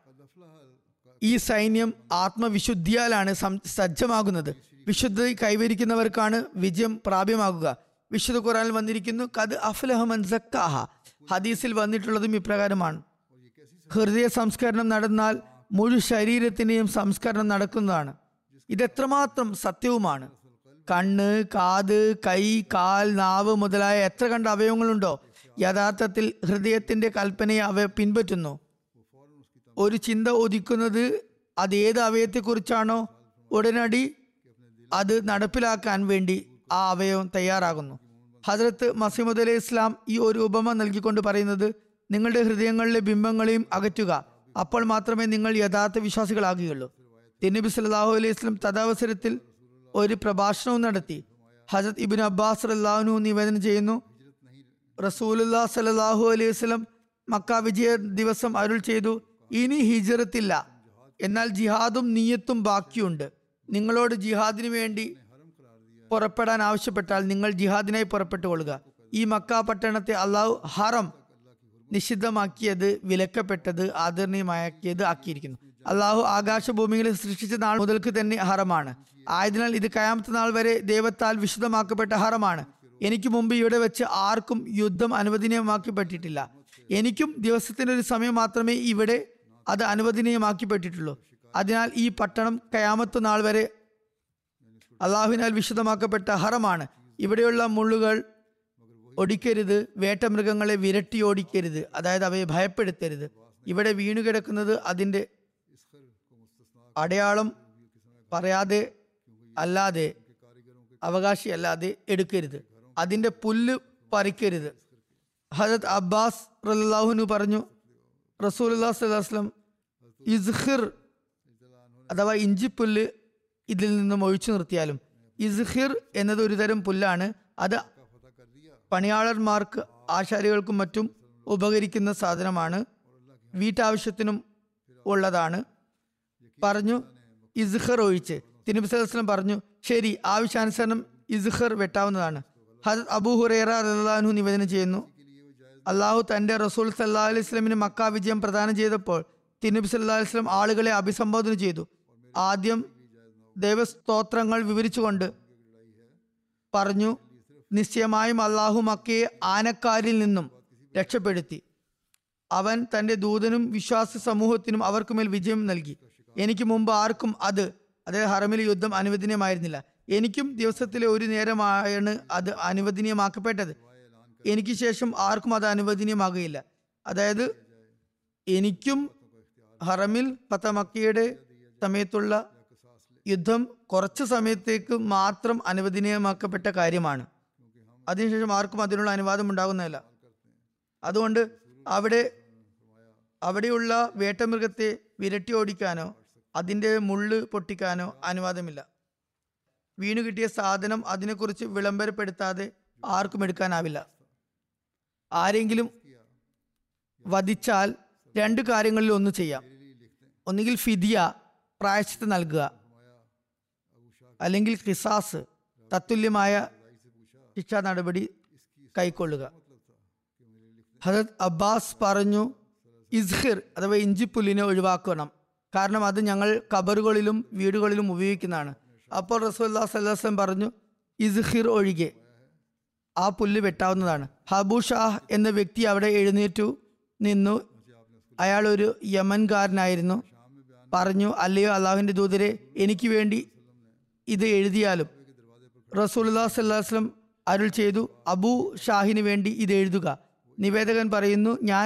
ഈ സൈന്യം ആത്മവിശുദ്ധിയാലാണ് സം- സജ്ജമാകുന്നത് വിശുദ്ധി കൈവരിക്കുന്നവർക്കാണ് വിജയം പ്രാപ്യമാകുക വിശുദ്ധ ഖുറാനിൽ വന്നിരിക്കുന്നു കത് അഫ്ലഹമൻ സക്കാഹ ഹദീസിൽ വന്നിട്ടുള്ളതും ഇപ്രകാരമാണ് ഹൃദയ സംസ്കരണം നടന്നാൽ മുഴു ശരീരത്തിന്റെയും സംസ്കരണം നടക്കുന്നതാണ് ഇതെത്രമാത്രം സത്യവുമാണ് കണ്ണ് കാത് കൈ കാൽ നാവ് മുതലായ എത്ര കണ്ട അവയവങ്ങളുണ്ടോ യഥാർത്ഥത്തിൽ ഹൃദയത്തിന്റെ കൽപ്പനയെ അവ പിൻപറ്റുന്നു ഒരു ചിന്ത ഒതുക്കുന്നത് അത് ഏത് അവയവത്തെക്കുറിച്ചാണോ ഉടനടി അത് നടപ്പിലാക്കാൻ വേണ്ടി ആ അവയവം തയ്യാറാകുന്നു ഹജറത്ത് മസീമുദ് അലൈഹി ഇസ്ലാം ഈ ഒരു ഉപമ നൽകിക്കൊണ്ട് പറയുന്നത് നിങ്ങളുടെ ഹൃദയങ്ങളിലെ ബിംബങ്ങളെയും അകറ്റുക അപ്പോൾ മാത്രമേ നിങ്ങൾ യഥാർത്ഥ വിശ്വാസികളാകുകയുള്ളൂ തിന്നബി സല്ലാഹു അലൈഹി വസ്ലം തദാവസരത്തിൽ ഒരു പ്രഭാഷണവും നടത്തി ഹജത് ഇബിൻ അബ്ബാസ് അള്ളാഹുനു നിവേദനം ചെയ്യുന്നു റസൂലുല്ലാ സലാഹു അലൈഹി വസ്ലം മക്ക വിജയ ദിവസം അരുൾ ചെയ്തു ഇനി ഹിജറത്തില്ല എന്നാൽ ജിഹാദും നീയത്തും ബാക്കിയുണ്ട് നിങ്ങളോട് ജിഹാദിനു വേണ്ടി പുറപ്പെടാൻ ആവശ്യപ്പെട്ടാൽ നിങ്ങൾ ജിഹാദിനായി പുറപ്പെട്ടുകൊള്ളുക ഈ മക്ക പട്ടണത്തെ അള്ളാഹു ഹറം നിഷിദ്ധമാക്കിയത് വിലക്കപ്പെട്ടത് ആദരണീയമാക്കിയത് ആക്കിയിരിക്കുന്നു അള്ളാഹു ആകാശഭൂമികളെ സൃഷ്ടിച്ച നാൾ മുതൽക്ക് തന്നെ ഹറമാണ് ആയതിനാൽ ഇത് കയാമത്തെ നാൾ വരെ ദൈവത്താൽ വിശുദ്ധമാക്കപ്പെട്ട ഹറമാണ് എനിക്ക് മുമ്പ് ഇവിടെ വെച്ച് ആർക്കും യുദ്ധം അനുവദനീയമാക്കപ്പെട്ടിട്ടില്ല എനിക്കും ദിവസത്തിന് ഒരു സമയം മാത്രമേ ഇവിടെ അത് അനുവദനീയമാക്കിപ്പെട്ടിട്ടുള്ളൂ അതിനാൽ ഈ പട്ടണം കയാമത്ത് നാൾ വരെ അള്ളാഹുവിനാൽ വിശുദ്ധമാക്കപ്പെട്ട ഹറമാണ് ഇവിടെയുള്ള മുള്ളുകൾ ഒടിക്കരുത് വേട്ടമൃഗങ്ങളെ വിരട്ടി ഓടിക്കരുത് അതായത് അവയെ ഭയപ്പെടുത്തരുത് ഇവിടെ വീണുകിടക്കുന്നത് അതിൻ്റെ അടയാളം പറയാതെ അല്ലാതെ അവകാശി അല്ലാതെ എടുക്കരുത് അതിൻ്റെ പുല്ല് പറിക്കരുത് ഹജത് അബ്ബാസ് റല്ലാഹുനു പറഞ്ഞു റസൂലുല്ലാ സ്വലം ഇസ്ഹിർ അഥവാ ഇഞ്ചിപ്പുല്ല് ഇതിൽ നിന്നും ഒഴിച്ചു നിർത്തിയാലും ഇസ്ഹിർ എന്നത് ഒരു തരം പുല്ലാണ് അത് പണിയാളന്മാർക്ക് ആശാരികൾക്കും മറ്റും ഉപകരിക്കുന്ന സാധനമാണ് വീട്ടാവശ്യത്തിനും ഉള്ളതാണ് പറഞ്ഞു ഇസ്ഹർ ഒഴിച്ച് തിരുബിസ്ലം പറഞ്ഞു ശരി ആവശ്യാനുസരണം ഇസ്ഹർ വെട്ടാവുന്നതാണ് ഹജത് അബൂ ഹുറേറ റഹ്ലാൻഹു നിവേദനം ചെയ്യുന്നു അള്ളാഹു തന്റെ റസൂൽ സല്ലാ അലൈഹി സ്വലമിന് മക്ക വിജയം പ്രദാനം ചെയ്തപ്പോൾ തിരുനബി സല്ലാ അലൈഹി സ്വലം ആളുകളെ അഭിസംബോധന ചെയ്തു ആദ്യം ദൈവസ്തോത്രങ്ങൾ വിവരിച്ചുകൊണ്ട് പറഞ്ഞു നിശ്ചയമായും അള്ളാഹു മക്കയെ ആനക്കാരിൽ നിന്നും രക്ഷപ്പെടുത്തി അവൻ തന്റെ ദൂതനും വിശ്വാസ സമൂഹത്തിനും അവർക്കുമേൽ വിജയം നൽകി എനിക്ക് മുമ്പ് ആർക്കും അത് അതായത് ഹറമിലെ യുദ്ധം അനുവദനീയമായിരുന്നില്ല എനിക്കും ദിവസത്തിലെ ഒരു നേരമാണ് അത് അനുവദനീയമാക്കപ്പെട്ടത് എനിക്ക് ശേഷം ആർക്കും അത് അനുവദനീയമാകുകയില്ല അതായത് എനിക്കും ഹറമിൽ പത്ത മക്കയുടെ സമയത്തുള്ള യുദ്ധം കുറച്ച് സമയത്തേക്ക് മാത്രം അനുവദനീയമാക്കപ്പെട്ട കാര്യമാണ് അതിനുശേഷം ആർക്കും അതിനുള്ള അനുവാദം ഉണ്ടാകുന്നതല്ല അതുകൊണ്ട് അവിടെ അവിടെയുള്ള വേട്ടമൃഗത്തെ വിരട്ടി ഓടിക്കാനോ അതിൻ്റെ മുള്ള് പൊട്ടിക്കാനോ അനുവാദമില്ല വീണു കിട്ടിയ സാധനം അതിനെക്കുറിച്ച് വിളംബരപ്പെടുത്താതെ ആർക്കും എടുക്കാനാവില്ല ആരെങ്കിലും വധിച്ചാൽ രണ്ട് കാര്യങ്ങളിൽ ഒന്ന് ചെയ്യാം ഒന്നുകിൽ ഫിദിയ പ്രായശ്ചിത്തം നൽകുക അല്ലെങ്കിൽ ഖിസാസ് തത്തുല്യമായ ശിക്ഷാ നടപടി കൈക്കൊള്ളുക ഹജത് അബ്ബാസ് പറഞ്ഞു ഇസ്ഹിർ അഥവാ ഇഞ്ചിപ്പുല്ലിനെ ഒഴിവാക്കണം കാരണം അത് ഞങ്ങൾ കബറുകളിലും വീടുകളിലും ഉപയോഗിക്കുന്നതാണ് അപ്പോൾ റസൂല്ലാ സല്ലാസ്ലം പറഞ്ഞു ഇസ്ഹിർ ഒഴികെ ആ പുല്ല് വെട്ടാവുന്നതാണ് ഹബു ഷാഹ് എന്ന വ്യക്തി അവിടെ എഴുന്നേറ്റു നിന്നു അയാൾ ഒരു യമൻകാരനായിരുന്നു പറഞ്ഞു അല്ലയോ അള്ളാഹുവിൻ്റെ ദൂതരെ എനിക്ക് വേണ്ടി ഇത് എഴുതിയാലും റസൂലുല്ലാ സല്ലാസ്ലം അരുൾ ചെയ്തു അബു ഷാഹിന് വേണ്ടി ഇത് എഴുതുക നിവേദകൻ പറയുന്നു ഞാൻ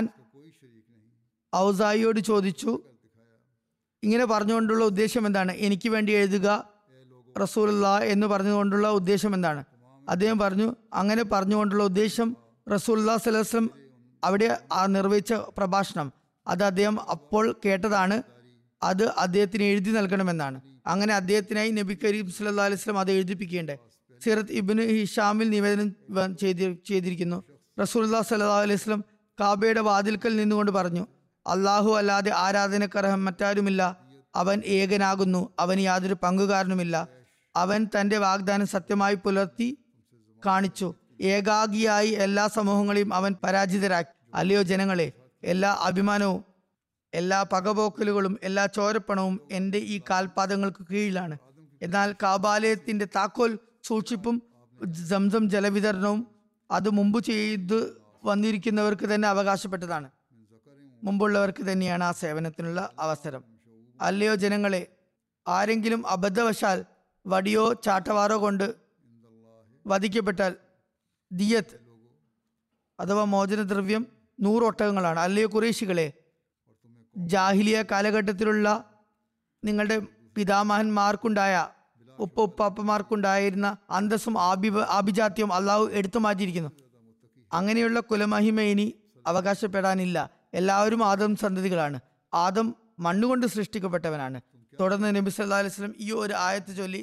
ഔസായിയോട് ചോദിച്ചു ഇങ്ങനെ പറഞ്ഞുകൊണ്ടുള്ള ഉദ്ദേശം എന്താണ് എനിക്ക് വേണ്ടി എഴുതുക റസൂലുള്ള എന്ന് പറഞ്ഞുകൊണ്ടുള്ള ഉദ്ദേശം എന്താണ് അദ്ദേഹം പറഞ്ഞു അങ്ങനെ പറഞ്ഞുകൊണ്ടുള്ള ഉദ്ദേശം റസൂല്ലാ സലഹ്സ്ലം അവിടെ ആ നിർവഹിച്ച പ്രഭാഷണം അത് അദ്ദേഹം അപ്പോൾ കേട്ടതാണ് അത് അദ്ദേഹത്തിന് എഴുതി നൽകണമെന്നാണ് അങ്ങനെ അദ്ദേഹത്തിനായി നബി കരീം സല്ലാ അലൈഹി സ്വലം അത് എഴുതിപ്പിക്കുകയുണ്ടായി സിറത്ത് ഇബിന് ഹിഷാമിൽ നിവേദനം വ- ചെയ്തി ചെയ്തിരിക്കുന്നു റസൂല്ലാ സല്ലാ അലൈഹി സ്വലം കാബയുടെ വാതിൽക്കൽ നിന്നുകൊണ്ട് പറഞ്ഞു അള്ളാഹു അല്ലാതെ ആരാധനക്കർഹം മറ്റാരുമില്ല അവൻ ഏകനാകുന്നു അവന് യാതൊരു പങ്കുകാരനുമില്ല അവൻ തന്റെ വാഗ്ദാനം സത്യമായി പുലർത്തി കാണിച്ചു ഏകാഗിയായി എല്ലാ സമൂഹങ്ങളെയും അവൻ പരാജിതരാക്കി അല്ലയോ ജനങ്ങളെ എല്ലാ അഭിമാനവും എല്ലാ പകപോക്കലുകളും എല്ലാ ചോരപ്പണവും എൻ്റെ ഈ കാൽപാദങ്ങൾക്ക് കീഴിലാണ് എന്നാൽ കാബാലയത്തിന്റെ താക്കോൽ സൂക്ഷിപ്പും സംസം ജലവിതരണവും അത് മുമ്പ് ചെയ്ത് വന്നിരിക്കുന്നവർക്ക് തന്നെ അവകാശപ്പെട്ടതാണ് മുമ്പുള്ളവർക്ക് തന്നെയാണ് ആ സേവനത്തിനുള്ള അവസരം അല്ലയോ ജനങ്ങളെ ആരെങ്കിലും അബദ്ധവശാൽ വടിയോ ചാട്ടവാറോ കൊണ്ട് വധിക്കപ്പെട്ടാൽ ദിയത്ത് അഥവാ മോചനദ്രവ്യം നൂറ് ഒട്ടകങ്ങളാണ് അല്ലയോ കുറേശികളെ ജാഹിലിയ കാലഘട്ടത്തിലുള്ള നിങ്ങളുടെ പിതാമഹന്മാർക്കുണ്ടായ ഉപ്പ ഉപ്പാപ്പമാർക്കുണ്ടായിരുന്ന അന്തസ്സും ആഭി ആഭിജാത്യവും അള്ളാഹു എടുത്തു മാറ്റിയിരിക്കുന്നു അങ്ങനെയുള്ള കുലമഹിമ ഇനി അവകാശപ്പെടാനില്ല എല്ലാവരും ആദം സന്തതികളാണ് ആദം മണ്ണുകൊണ്ട് സൃഷ്ടിക്കപ്പെട്ടവനാണ് തുടർന്ന് നബി സല്ലാ അലൈഹി വസല്ലം ഈ ഒരു ആയത്ത് ചൊല്ലി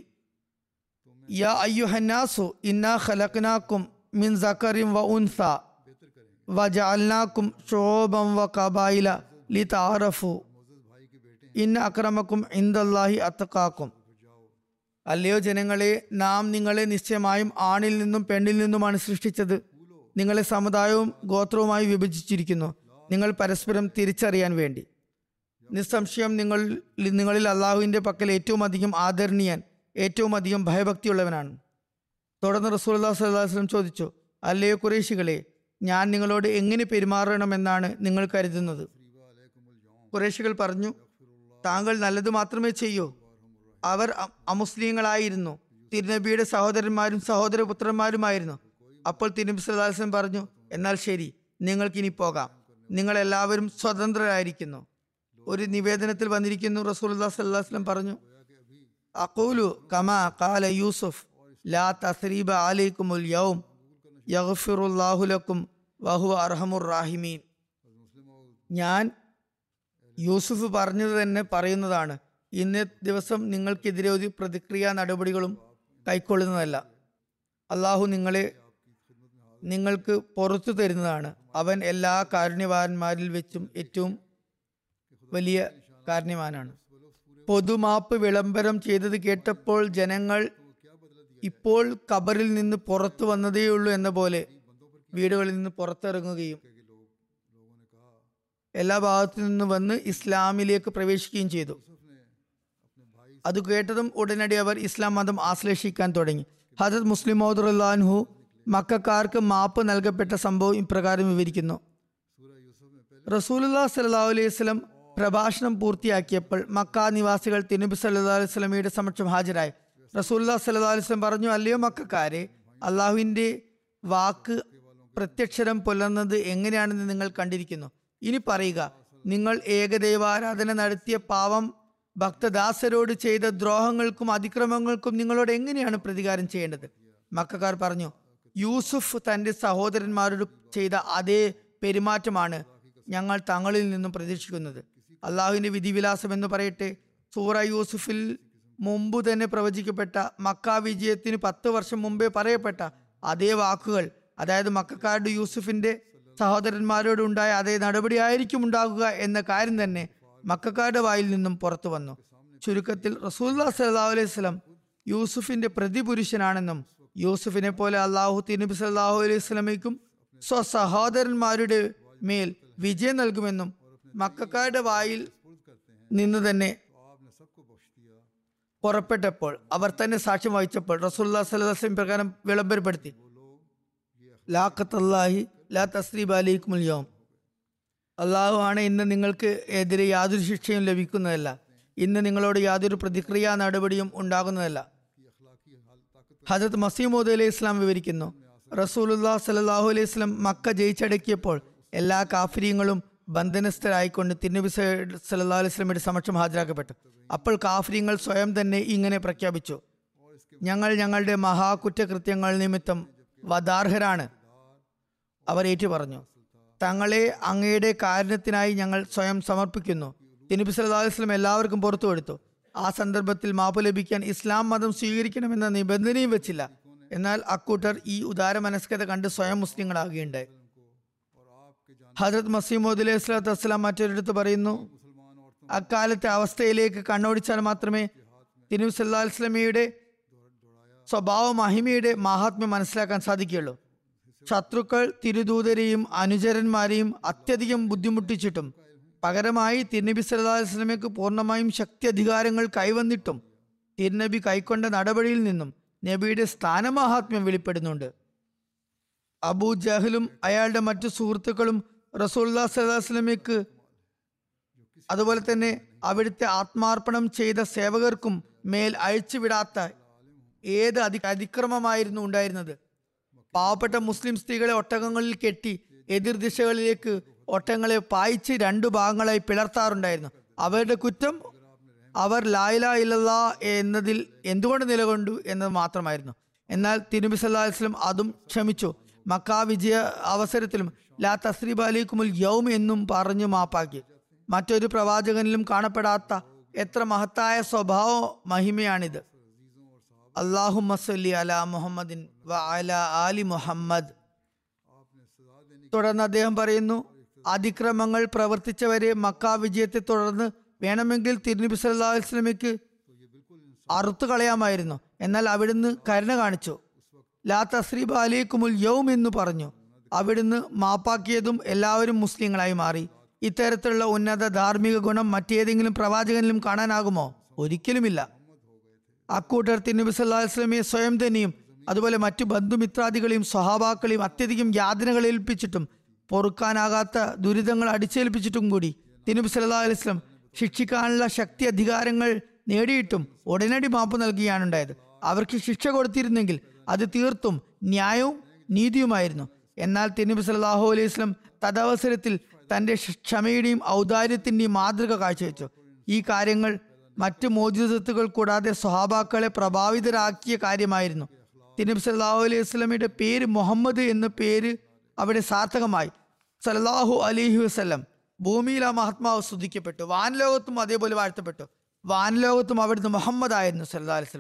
യാ അയ്യുഹന്നാസു ഇന്നാ ഖലഖ്നാക്കും മിൻ സക്കറിൻ വ ഉൻസ വജഅൽനാക്കും ഷുഊബൻ വ ഖബായില ലിതഅറഫു ഇന്ന അക്രമക്കും ഇന്ദല്ലാഹി അത്തക്കാക്കും അല്ലയോ ജനങ്ങളെ നാം നിങ്ങളെ നിശ്ചയമായും ആണിൽ നിന്നും പെണ്ണിൽ നിന്നുമാണ് സൃഷ്ടിച്ചത് നിങ്ങളെ സമുദായവും ഗോത്രവുമായി വിഭജിച്ചിരിക്കുന്നു നിങ്ങൾ പരസ്പരം തിരിച്ചറിയാൻ വേണ്ടി നിസ്സംശയം നിങ്ങൾ നിങ്ങളിൽ അള്ളാഹുവിൻ്റെ പക്കൽ ഏറ്റവും അധികം ആദരണീയൻ ഏറ്റവും അധികം ഭയഭക്തിയുള്ളവനാണ് തുടർന്ന് റസൂല്ലാ സ്വല്ലല്ലാഹു അലൈഹി വസല്ലം ചോദിച്ചു അല്ലയോ കുറേശികളെ ഞാൻ നിങ്ങളോട് എങ്ങനെ പെരുമാറണമെന്നാണ് നിങ്ങൾ കരുതുന്നത് കുറേശികൾ പറഞ്ഞു താങ്കൾ നല്ലത് മാത്രമേ ചെയ്യൂ അവർ അ- അമുസ്ലിങ്ങളായിരുന്നു തിരുനബിയുടെ സഹോദരന്മാരും സഹോദരപുത്രന്മാരുമായിരുന്നു അപ്പോൾ തിരുനബി സല്ലല്ലാഹു അലൈഹി വസല്ലം പറഞ്ഞു എന്നാൽ ശരി നിങ്ങൾക്കിനി പോകാം നിങ്ങൾ എല്ലാവരും സ്വതന്ത്രരായിരിക്കുന്നു ഒരു നിവേദനത്തിൽ വന്നിരിക്കുന്നു റസൂലുള്ളാഹി സ്വല്ലല്ലാഹു അലൈഹി വസല്ലം പറഞ്ഞു അഖൂലു കമാ ഖാല യൂസുഫ് ലാ തസ്രീബ അലൈക്കുമുൽ യൗം യഗ്ഫിറുല്ലാഹു ലക്കും വഹുവ അർഹമുർ റാഹിമീൻ ഞാൻ യൂസുഫ് പറഞ്ഞത് തന്നെ പറയുന്നതാണ് ഇന്നേ ദിവസം നിങ്ങൾക്കെതിരെ ഒരു പ്രതിക്രിയാ നടപടികളും കൈക്കൊള്ളുന്നതല്ല അള്ളാഹു നിങ്ങളെ നിങ്ങൾക്ക് പുറത്തു തരുന്നതാണ് അവൻ എല്ലാ കാരുണ്യവാന്മാരിൽ വെച്ചും ഏറ്റവും വലിയ കാരുണ്യവാനാണ് പൊതുമാപ്പ് വിളംബരം ചെയ്തത് കേട്ടപ്പോൾ ജനങ്ങൾ ഇപ്പോൾ കബറിൽ നിന്ന് പുറത്തു വന്നതേയുള്ളൂ എന്ന പോലെ വീടുകളിൽ നിന്ന് പുറത്തിറങ്ങുകയും എല്ലാ ഭാഗത്തു നിന്ന് വന്ന് ഇസ്ലാമിലേക്ക് പ്രവേശിക്കുകയും ചെയ്തു അത് കേട്ടതും ഉടനടി അവർ ഇസ്ലാം മതം ആശ്ലേഷിക്കാൻ തുടങ്ങി ഹജത് മുസ്ലിം മോദുല്ലാൻഹു മക്കാർക്ക് മാപ്പ് നൽകപ്പെട്ട സംഭവം ഇപ്രകാരം വിവരിക്കുന്നു റസൂലുല്ലാ സല്ലാ അലൈഹി വസല്ലം പ്രഭാഷണം പൂർത്തിയാക്കിയപ്പോൾ മക്ക നിവാസികൾ തിരുനബി സല്ലാ അലൈഹി സ്വലമയുടെ സമക്ഷം ഹാജരായി റസൂല്ലാ സല്ലാ അലൈഹി വസല്ലം പറഞ്ഞു അല്ലയോ മക്കാരെ അള്ളാഹുവിൻ്റെ വാക്ക് പ്രത്യക്ഷരം പുലർന്നത് എങ്ങനെയാണെന്ന് നിങ്ങൾ കണ്ടിരിക്കുന്നു ഇനി പറയുക നിങ്ങൾ ഏകദൈവാരാധന നടത്തിയ പാവം ഭക്തദാസരോട് ചെയ്ത ദ്രോഹങ്ങൾക്കും അതിക്രമങ്ങൾക്കും നിങ്ങളോട് എങ്ങനെയാണ് പ്രതികാരം ചെയ്യേണ്ടത് മക്കാർ പറഞ്ഞു യൂസുഫ് തന്റെ സഹോദരന്മാരോട് ചെയ്ത അതേ പെരുമാറ്റമാണ് ഞങ്ങൾ തങ്ങളിൽ നിന്നും പ്രതീക്ഷിക്കുന്നത് അള്ളാഹുവിന്റെ വിധിവിലാസം എന്ന് പറയട്ടെ സൂറ യൂസുഫിൽ മുമ്പ് തന്നെ പ്രവചിക്കപ്പെട്ട മക്ക വിജയത്തിന് പത്ത് വർഷം മുമ്പേ പറയപ്പെട്ട അതേ വാക്കുകൾ അതായത് മക്കാരുടെ യൂസുഫിന്റെ സഹോദരന്മാരോട് ഉണ്ടായ അതേ നടപടി ആയിരിക്കും ഉണ്ടാകുക എന്ന കാര്യം തന്നെ മക്കാരുടെ വായിൽ നിന്നും പുറത്തു വന്നു ചുരുക്കത്തിൽ റസൂല്ലാ സല്ലാ അലൈഹി സ്വലം യൂസുഫിന്റെ പ്രതിപുരുഷനാണെന്നും യൂസുഫിനെ പോലെ അള്ളാഹു തിരുനബി സല്ലാഹു അലൈഹി സ്വലമയ്ക്കും സ്വസഹോദരന്മാരുടെ മേൽ വിജയം നൽകുമെന്നും മക്കാരുടെ വായിൽ നിന്ന് തന്നെ പുറപ്പെട്ടപ്പോൾ അവർ തന്നെ സാക്ഷ്യം വഹിച്ചപ്പോൾ റസൂല്ലാ സലഹുസ്ലം പ്രകാരം വിളംബരപ്പെടുത്തി ലാഖത്തല്ലാഹി ലാ തസ്രീബ് അലൈക്കും യോം അള്ളാഹു ആണ് ഇന്ന് നിങ്ങൾക്ക് എതിരെ യാതൊരു ശിക്ഷയും ലഭിക്കുന്നതല്ല ഇന്ന് നിങ്ങളോട് യാതൊരു പ്രതിക്രിയാ നടപടിയും ഉണ്ടാകുന്നതല്ല ഹജരത് മസീമോദ് അലൈഹി ഇസ്ലാം വിവരിക്കുന്നു റസൂലുല്ലാ സലാഹു അലൈഹി സ്വലം മക്ക ജയിച്ചടക്കിയപ്പോൾ എല്ലാ കാഫര്യങ്ങളും ബന്ധനസ്ഥരായിക്കൊണ്ട് തിരുനബി സല്ലാ അലൈഹി സ്വലമിയുടെ സമക്ഷം ഹാജരാക്കപ്പെട്ടു അപ്പോൾ കാഫര്യങ്ങൾ സ്വയം തന്നെ ഇങ്ങനെ പ്രഖ്യാപിച്ചു ഞങ്ങൾ ഞങ്ങളുടെ മഹാകുറ്റകൃത്യങ്ങൾ നിമിത്തം വദാർഹരാണ് അവർ ഏറ്റു പറഞ്ഞു തങ്ങളെ അങ്ങയുടെ കാരണത്തിനായി ഞങ്ങൾ സ്വയം സമർപ്പിക്കുന്നു തിരുനബി സല്ലാ അലൈഹി സ്വലം എല്ലാവർക്കും പുറത്തു കൊടുത്തു ആ സന്ദർഭത്തിൽ മാപ്പ് ലഭിക്കാൻ ഇസ്ലാം മതം സ്വീകരിക്കണമെന്ന നിബന്ധനയും വെച്ചില്ല എന്നാൽ അക്കൂട്ടർ ഈ ഉദാരമനസ്കത കണ്ട് സ്വയം മുസ്ലിങ്ങളാകുകയുണ്ടായി ഹജരത് മസീമോദ് അലൈഹി സ്വലാത്തു വസ്സലാം മറ്റൊരിടത്ത് പറയുന്നു അക്കാലത്തെ അവസ്ഥയിലേക്ക് കണ്ണോടിച്ചാൽ മാത്രമേ തിരുനബി സല്ലാ വസ്ലമിയുടെ സ്വഭാവ മഹിമയുടെ മാഹാത്മ്യം മനസ്സിലാക്കാൻ സാധിക്കുകയുള്ളൂ ശത്രുക്കൾ തിരുദൂതരെയും അനുചരന്മാരെയും അത്യധികം ബുദ്ധിമുട്ടിച്ചിട്ടും പകരമായി തിരുനബി സല്ലാ വസ്ലമയ്ക്ക് പൂർണ്ണമായും ശക്തി അധികാരങ്ങൾ കൈവന്നിട്ടും തിരുനബി കൈക്കൊണ്ട നടപടിയിൽ നിന്നും നബിയുടെ സ്ഥാനമാഹാത്മ്യം വെളിപ്പെടുന്നുണ്ട് അബൂ ജഹലും അയാളുടെ മറ്റു സുഹൃത്തുക്കളും റസൂല്ലാ സല്ലാസ്ലമയ്ക്ക് അതുപോലെ തന്നെ അവിടുത്തെ ആത്മാർപ്പണം ചെയ്ത സേവകർക്കും മേൽ അഴിച്ചുവിടാത്ത ഏത് അതി അതിക്രമമായിരുന്നു ഉണ്ടായിരുന്നത് പാവപ്പെട്ട മുസ്ലിം സ്ത്രീകളെ ഒട്ടകങ്ങളിൽ കെട്ടി എതിർ ദിശകളിലേക്ക് ഒട്ടകങ്ങളെ പായിച്ച് രണ്ടു ഭാഗങ്ങളായി പിളർത്താറുണ്ടായിരുന്നു അവരുടെ കുറ്റം അവർ ലായില ഇല്ലല്ല എന്നതിൽ എന്തുകൊണ്ട് നിലകൊണ്ടു എന്നത് മാത്രമായിരുന്നു എന്നാൽ തിരുബി സല്ലാ വസ്ലം അതും ക്ഷമിച്ചു മക്ക വിജയ അവസരത്തിലും ലാ തസ്രീബ് അലിക്കുമുൽ യൗം എന്നും പറഞ്ഞു മാപ്പാക്കി മറ്റൊരു പ്രവാചകനിലും കാണപ്പെടാത്ത എത്ര മഹത്തായ സ്വഭാവ മഹിമയാണിത് അള്ളാഹു മസല്ലി അല മുഹമ്മദിൻ വ അല ആലി മുഹമ്മദ് തുടർന്ന് അദ്ദേഹം പറയുന്നു അതിക്രമങ്ങൾ പ്രവർത്തിച്ചവരെ മക്ക വിജയത്തെ തുടർന്ന് വേണമെങ്കിൽ തിരുനബി സല്ലാ വസ്ലമിക്ക് അറുത്തു കളയാമായിരുന്നു എന്നാൽ അവിടുന്ന് കരുണ കാണിച്ചു ലാ തസ്രീബ് അലൈക്കുമുൽ യൗം എന്ന് പറഞ്ഞു അവിടുന്ന് മാപ്പാക്കിയതും എല്ലാവരും മുസ്ലിങ്ങളായി മാറി ഇത്തരത്തിലുള്ള ഉന്നത ധാർമ്മിക ഗുണം മറ്റേതെങ്കിലും പ്രവാചകനിലും കാണാനാകുമോ ഒരിക്കലുമില്ല അക്കൂട്ടർ തിരുനബി സല്ലാ വസ്ലമിയെ സ്വയം തന്നെയും അതുപോലെ മറ്റു ബന്ധുമിത്രാദികളെയും സ്വഹാബാക്കളെയും അത്യധികം യാതനകൾ ഏൽപ്പിച്ചിട്ടും പൊറുക്കാനാകാത്ത ദുരിതങ്ങൾ അടിച്ചേൽപ്പിച്ചിട്ടും കൂടി തിരുനബി സല്ലാ അലൈസ്ലം ശിക്ഷിക്കാനുള്ള ശക്തി അധികാരങ്ങൾ നേടിയിട്ടും ഉടനടി മാപ്പ് നൽകുകയാണ് ഉണ്ടായത് അവർക്ക് ശിക്ഷ കൊടുത്തിരുന്നെങ്കിൽ അത് തീർത്തും ന്യായവും നീതിയുമായിരുന്നു എന്നാൽ തിരുനബി സല്ലാഹു അലൈഹി വസ്ലം തദവസരത്തിൽ തന്റെ ക്ഷമയുടെയും ഔദാര്യത്തിന്റെയും മാതൃക കാഴ്ചവെച്ചു ഈ കാര്യങ്ങൾ മറ്റ് മോചിതത്വങ്ങൾ കൂടാതെ സ്വഹാബാക്കളെ പ്രഭാവിതരാക്കിയ കാര്യമായിരുന്നു തിരുനബി സല്ലാഹു അലൈഹി വസ്ലമിയുടെ പേര് മുഹമ്മദ് എന്ന പേര് അവിടെ സാർത്ഥകമായി സല്ലാഹു അലൈഹി വസ്ലം ഭൂമിയിൽ ആ മഹാത്മാവ് സ്തുതിക്കപ്പെട്ടു വാൻലോകത്തും അതേപോലെ വാഴ്ത്തപ്പെട്ടു വാൻലോകത്തും അവിടുന്ന് മുഹമ്മദ് ആയിരുന്നു സല്ലാ അലൈഹി വസ്ലം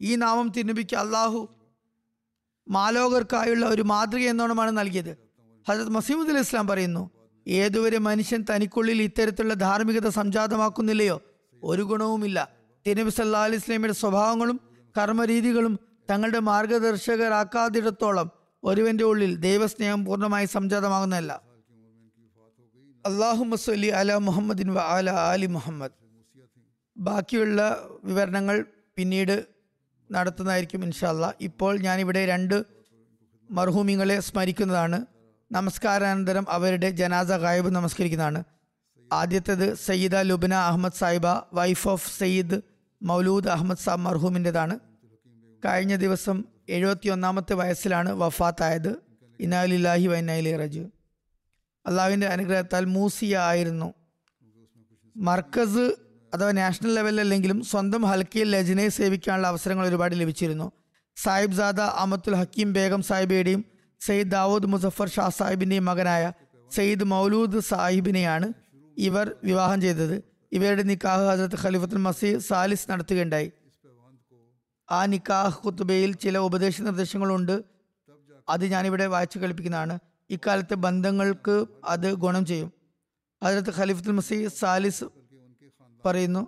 ഈ നാമം തിരുനബിക്ക് അള്ളാഹു മാലോകർക്കായുള്ള ഒരു മാതൃക എന്നോണമാണ് നൽകിയത് ഹജരത് മസീമുദ് അലി ഇസ്ലാം പറയുന്നു ഏതുവരെ മനുഷ്യൻ തനിക്കുള്ളിൽ ഇത്തരത്തിലുള്ള ധാർമ്മികത സംജാതമാക്കുന്നില്ലയോ ഒരു ഗുണവുമില്ല തിരുനബി സല്ലാ അലൈഹി സ്വലമിയുടെ സ്വഭാവങ്ങളും കർമ്മരീതികളും തങ്ങളുടെ മാർഗദർശകരാക്കാത്തിടത്തോളം ഒരുവന്റെ ഉള്ളിൽ ദൈവസ്നേഹം പൂർണ്ണമായി സംജാതമാകുന്നതല്ല അള്ളാഹു മസ്ലി അല മുഹമ്മദിൻ വ അല അലി മുഹമ്മദ് ബാക്കിയുള്ള വിവരണങ്ങൾ പിന്നീട് നടത്തുന്നതായിരിക്കും ഇൻഷാല്ല ഇപ്പോൾ ഞാനിവിടെ രണ്ട് മർഹൂമിങ്ങളെ സ്മരിക്കുന്നതാണ് നമസ്കാരാനന്തരം അവരുടെ ജനാസ ഗായബ് നമസ്കരിക്കുന്നതാണ് ആദ്യത്തേത് സയ്യിദ ലുബന അഹമ്മദ് സാഹിബ വൈഫ് ഓഫ് സയ്യിദ് മൗലൂദ് അഹമ്മദ് സാബ് മർഹൂമിൻ്റെതാണ് കഴിഞ്ഞ ദിവസം എഴുപത്തി ഒന്നാമത്തെ വയസ്സിലാണ് വഫാത്തായത് ഇനാലില്ലാഹി വൈനാലി റജു അള്ളാഹുവിൻ്റെ അനുഗ്രഹത്താൽ മൂസിയ ആയിരുന്നു മർക്കസ് അഥവാ നാഷണൽ ലെവലിലല്ലെങ്കിലും സ്വന്തം ഹൽക്കിയിൽ ലജനയെ സേവിക്കാനുള്ള അവസരങ്ങൾ ഒരുപാട് ലഭിച്ചിരുന്നു സാഹിബ് സാദ അമത്തുൽ ഹക്കീം ബേഗം സാഹിബയുടെയും സയ്യിദ് ദാവൂദ് മുസഫർ ഷാ സാഹിബിൻ്റെയും മകനായ സയ്യിദ് മൗലൂദ് സാഹിബിനെയാണ് ഇവർ വിവാഹം ചെയ്തത് ഇവരുടെ നിക്കാഹ് ഹസരത്ത് ഖലീഫത്തുൽ മസീഹ് സാലിസ് നടത്തുകയുണ്ടായി ആ നിക്കാഹ് കുത്തുബയിൽ ചില ഉപദേശ നിർദ്ദേശങ്ങളുണ്ട് അത് ഞാനിവിടെ വായിച്ചു കളിപ്പിക്കുന്നതാണ് ഇക്കാലത്തെ ബന്ധങ്ങൾക്ക് അത് ഗുണം ചെയ്യും ഹജരത്ത് ഖലീഫത്തുൽ മസീഹ് സാലിസ് പറയുന്നു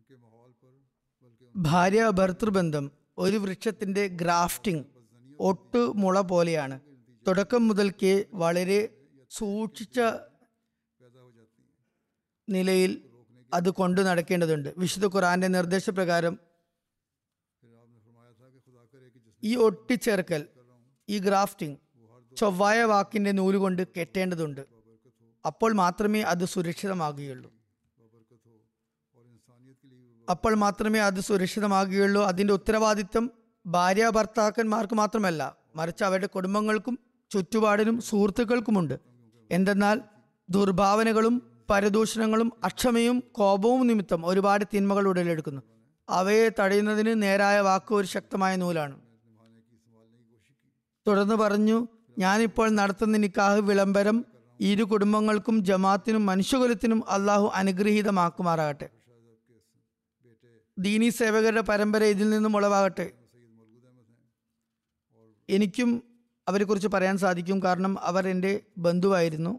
ഭാര്യ ഭർത്തൃബന്ധം ഒരു വൃക്ഷത്തിന്റെ ഗ്രാഫ്റ്റിംഗ് ഒട്ട് മുള പോലെയാണ് തുടക്കം മുതൽക്കേ വളരെ സൂക്ഷിച്ച നിലയിൽ അത് കൊണ്ടു നടക്കേണ്ടതുണ്ട് വിശുദ്ധ ഖുറാന്റെ നിർദ്ദേശപ്രകാരം ഈ ഒട്ടിച്ചേർക്കൽ ഈ ഗ്രാഫ്റ്റിംഗ് ചൊവ്വായ വാക്കിന്റെ നൂലുകൊണ്ട് കെട്ടേണ്ടതുണ്ട് അപ്പോൾ മാത്രമേ അത് സുരക്ഷിതമാകുകയുള്ളൂ അപ്പോൾ മാത്രമേ അത് സുരക്ഷിതമാകുകയുള്ളൂ അതിന്റെ ഉത്തരവാദിത്വം ഭാര്യ ഭർത്താക്കന്മാർക്ക് മാത്രമല്ല മറിച്ച് അവരുടെ കുടുംബങ്ങൾക്കും ചുറ്റുപാടിനും സുഹൃത്തുക്കൾക്കുമുണ്ട് എന്തെന്നാൽ ദുർഭാവനകളും പരദൂഷണങ്ങളും അക്ഷമയും കോപവും നിമിത്തം ഒരുപാട് തിന്മകൾ ഉടലെടുക്കുന്നു അവയെ തടയുന്നതിന് നേരായ വാക്ക് ഒരു ശക്തമായ നൂലാണ് തുടർന്ന് പറഞ്ഞു ഞാനിപ്പോൾ നടത്തുന്ന നിക്കാഹ് വിളംബരം ഇരു കുടുംബങ്ങൾക്കും ജമാത്തിനും മനുഷ്യകുലത്തിനും അള്ളാഹു അനുഗ്രഹീതമാക്കുമാറാകട്ടെ ദീനി സേവകരുടെ പരമ്പര ഇതിൽ നിന്നും ഉളവാകട്ടെ എനിക്കും അവരെക്കുറിച്ച് പറയാൻ സാധിക്കും കാരണം അവർ എൻ്റെ ബന്ധുവായിരുന്നു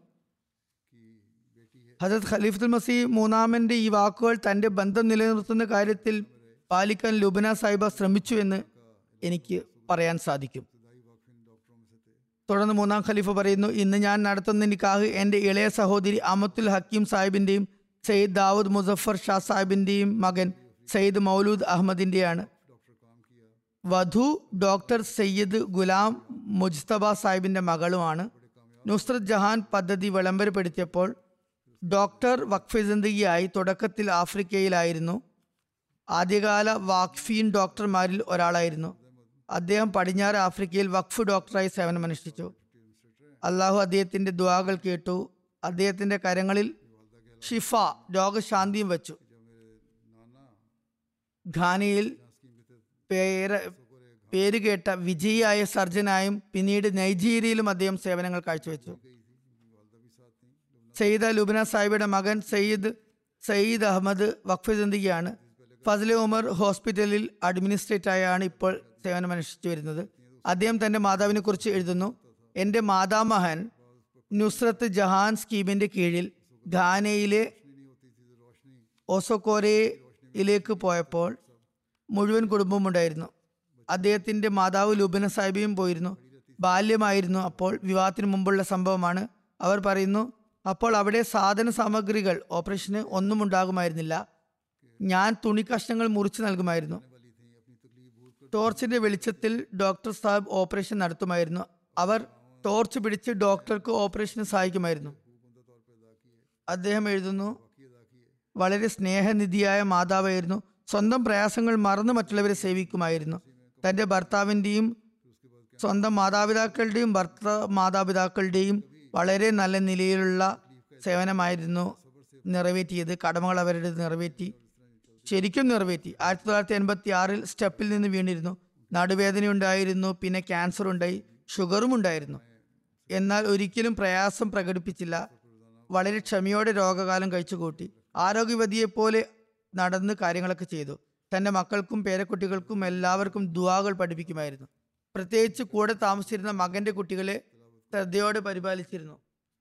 ഹജരത് ഖലീഫുൽ മസീ മൂന്നാമന്റെ ഈ വാക്കുകൾ തന്റെ ബന്ധം നിലനിർത്തുന്ന കാര്യത്തിൽ പാലിക്കാൻ ലുബന സാഹിബ ശ്രമിച്ചു എന്ന് എനിക്ക് പറയാൻ സാധിക്കും തുടർന്ന് മൂന്നാം ഖലീഫ പറയുന്നു ഇന്ന് ഞാൻ നടത്തുന്ന നിക്കാഹ് എൻ്റെ ഇളയ സഹോദരി അമത്തുൽ ഹക്കീം സാഹിബിൻ്റെയും സയ്യിദ് ദാവൂദ് മുസഫർ ഷാ സാഹിബിൻ്റെയും മകൻ സയ്യിദ് മൗലൂദ് അഹമ്മദിൻ്റെയാണ് വധു ഡോക്ടർ സയ്യിദ് ഗുലാം മുജ്തബ സാഹിബിൻ്റെ മകളുമാണ് നുസ്രത് ജഹാൻ പദ്ധതി വിളംബരപ്പെടുത്തിയപ്പോൾ ഡോക്ടർ വഖഫ് ജിന്ദഗിയായി തുടക്കത്തിൽ ആഫ്രിക്കയിലായിരുന്നു ആദ്യകാല വാക്ഫീൻ ഡോക്ടർമാരിൽ ഒരാളായിരുന്നു അദ്ദേഹം പടിഞ്ഞാറ് ആഫ്രിക്കയിൽ വഖഫ് ഡോക്ടറായി സേവനമനുഷ്ഠിച്ചു അള്ളാഹു അദ്ദേഹത്തിന്റെ ദ്വാകൾ കേട്ടു അദ്ദേഹത്തിന്റെ കരങ്ങളിൽ ഷിഫ രോഗശാന്തിയും വെച്ചു ഘാനയിൽ പേര പേരുകേട്ട വിജയിയായ സർജനായും പിന്നീട് നൈജീരിയയിലും അദ്ദേഹം സേവനങ്ങൾ കാഴ്ചവെച്ചു സയ്യിദ് ലുബന സാഹിബിയുടെ മകൻ സയ്യിദ് സയ്യിദ് അഹമ്മദ് വഖഫ് ജിന്ദഗിയാണ് ഫസലെ ഉമർ ഹോസ്പിറ്റലിൽ അഡ്മിനിസ്ട്രേറ്ററായാണ് ഇപ്പോൾ സേവനമനുഷ്ഠിച്ചു വരുന്നത് അദ്ദേഹം തന്റെ മാതാവിനെ കുറിച്ച് എഴുതുന്നു എൻ്റെ മാതാമഹൻ നുസ്രത്ത് ജഹാൻ സ്കീമിന്റെ കീഴിൽ ഘാനയിലെ ഓസോക്കോരയിലേക്ക് പോയപ്പോൾ മുഴുവൻ കുടുംബവും ഉണ്ടായിരുന്നു അദ്ദേഹത്തിന്റെ മാതാവ് ലുബന സാഹിബിയും പോയിരുന്നു ബാല്യമായിരുന്നു അപ്പോൾ വിവാഹത്തിന് മുമ്പുള്ള സംഭവമാണ് അവർ പറയുന്നു അപ്പോൾ അവിടെ സാധന സാമഗ്രികൾ ഓപ്പറേഷന് ഒന്നും ഉണ്ടാകുമായിരുന്നില്ല ഞാൻ തുണി കഷ്ണങ്ങൾ മുറിച്ചു നൽകുമായിരുന്നു ടോർച്ചിന്റെ വെളിച്ചത്തിൽ ഡോക്ടർ സാഹിബ് ഓപ്പറേഷൻ നടത്തുമായിരുന്നു അവർ ടോർച്ച് പിടിച്ച് ഡോക്ടർക്ക് ഓപ്പറേഷന് സഹായിക്കുമായിരുന്നു അദ്ദേഹം എഴുതുന്നു വളരെ സ്നേഹനിധിയായ മാതാവായിരുന്നു സ്വന്തം പ്രയാസങ്ങൾ മറന്ന് മറ്റുള്ളവരെ സേവിക്കുമായിരുന്നു തന്റെ ഭർത്താവിൻ്റെയും സ്വന്തം മാതാപിതാക്കളുടെയും ഭർത്ത മാതാപിതാക്കളുടെയും വളരെ നല്ല നിലയിലുള്ള സേവനമായിരുന്നു നിറവേറ്റിയത് കടമകൾ അവരുടെ നിറവേറ്റി ശരിക്കും നിറവേറ്റി ആയിരത്തി തൊള്ളായിരത്തി എൺപത്തി ആറിൽ സ്റ്റെപ്പിൽ നിന്ന് വീണിരുന്നു നടുവേദന ഉണ്ടായിരുന്നു പിന്നെ ക്യാൻസർ ഉണ്ടായി ഷുഗറും ഉണ്ടായിരുന്നു എന്നാൽ ഒരിക്കലും പ്രയാസം പ്രകടിപ്പിച്ചില്ല വളരെ ക്ഷമയോടെ രോഗകാലം കഴിച്ചു കൂട്ടി ആരോഗ്യവതിയെ പോലെ നടന്ന് കാര്യങ്ങളൊക്കെ ചെയ്തു തൻ്റെ മക്കൾക്കും പേരക്കുട്ടികൾക്കും എല്ലാവർക്കും ദുവാകൾ പഠിപ്പിക്കുമായിരുന്നു പ്രത്യേകിച്ച് കൂടെ താമസിച്ചിരുന്ന മകന്റെ കുട്ടികളെ ശ്രദ്ധയോടെ പരിപാലിച്ചിരുന്നു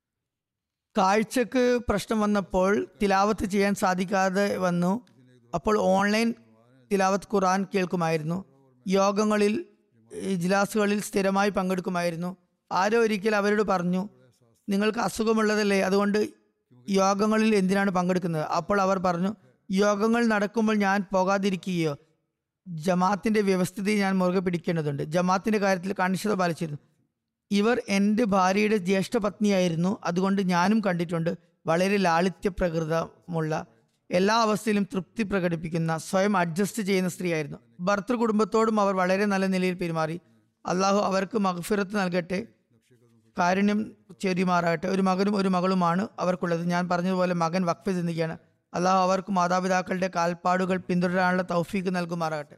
കാഴ്ചക്ക് പ്രശ്നം വന്നപ്പോൾ തിലാവത്ത് ചെയ്യാൻ സാധിക്കാതെ വന്നു അപ്പോൾ ഓൺലൈൻ തിലാവത്ത് ഖുറാൻ കേൾക്കുമായിരുന്നു യോഗങ്ങളിൽ ഇജ്ലാസുകളിൽ സ്ഥിരമായി പങ്കെടുക്കുമായിരുന്നു ആരോ ഒരിക്കൽ അവരോട് പറഞ്ഞു നിങ്ങൾക്ക് അസുഖമുള്ളതല്ലേ അതുകൊണ്ട് യോഗങ്ങളിൽ എന്തിനാണ് പങ്കെടുക്കുന്നത് അപ്പോൾ അവർ പറഞ്ഞു യോഗങ്ങൾ നടക്കുമ്പോൾ ഞാൻ പോകാതിരിക്കുകയോ ജമാത്തിന്റെ വ്യവസ്ഥിതി ഞാൻ മുറുകെ പിടിക്കേണ്ടതുണ്ട് ജമാത്തിന്റെ കാര്യത്തിൽ കണിശത പാലിച്ചിരുന്നു ഇവർ എൻ്റെ ഭാര്യയുടെ ജ്യേഷ്ഠ പത്നിയായിരുന്നു അതുകൊണ്ട് ഞാനും കണ്ടിട്ടുണ്ട് വളരെ ലാളിത്യ പ്രകൃതമുള്ള എല്ലാ അവസ്ഥയിലും തൃപ്തി പ്രകടിപ്പിക്കുന്ന സ്വയം അഡ്ജസ്റ്റ് ചെയ്യുന്ന സ്ത്രീയായിരുന്നു ഭർത്തൃ കുടുംബത്തോടും അവർ വളരെ നല്ല നിലയിൽ പെരുമാറി അള്ളാഹു അവർക്ക് മഗ്ഫിറത്ത് നൽകട്ടെ കാരുണ്യം ചെരിമാറാകട്ടെ ഒരു മകനും ഒരു മകളുമാണ് അവർക്കുള്ളത് ഞാൻ പറഞ്ഞതുപോലെ മകൻ വഖഫ് ചിന്തിക്കുകയാണ് അള്ളാഹു അവർക്ക് മാതാപിതാക്കളുടെ കാൽപ്പാടുകൾ പിന്തുടരാനുള്ള തൗഫീക്ക് നൽകുമാറാകട്ടെ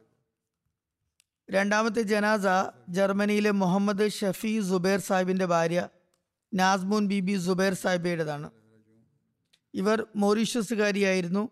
രണ്ടാമത്തെ ജനാസ ജർമ്മനിയിലെ മുഹമ്മദ് ഷഫി സുബൈർ സാഹിബിന്റെ ഭാര്യ നാസ്മൂൻ ബിബി സുബൈർ സാഹിബയുടേതാണ് ഇവർ മൊറീഷ്യസുകാരിയായിരുന്നു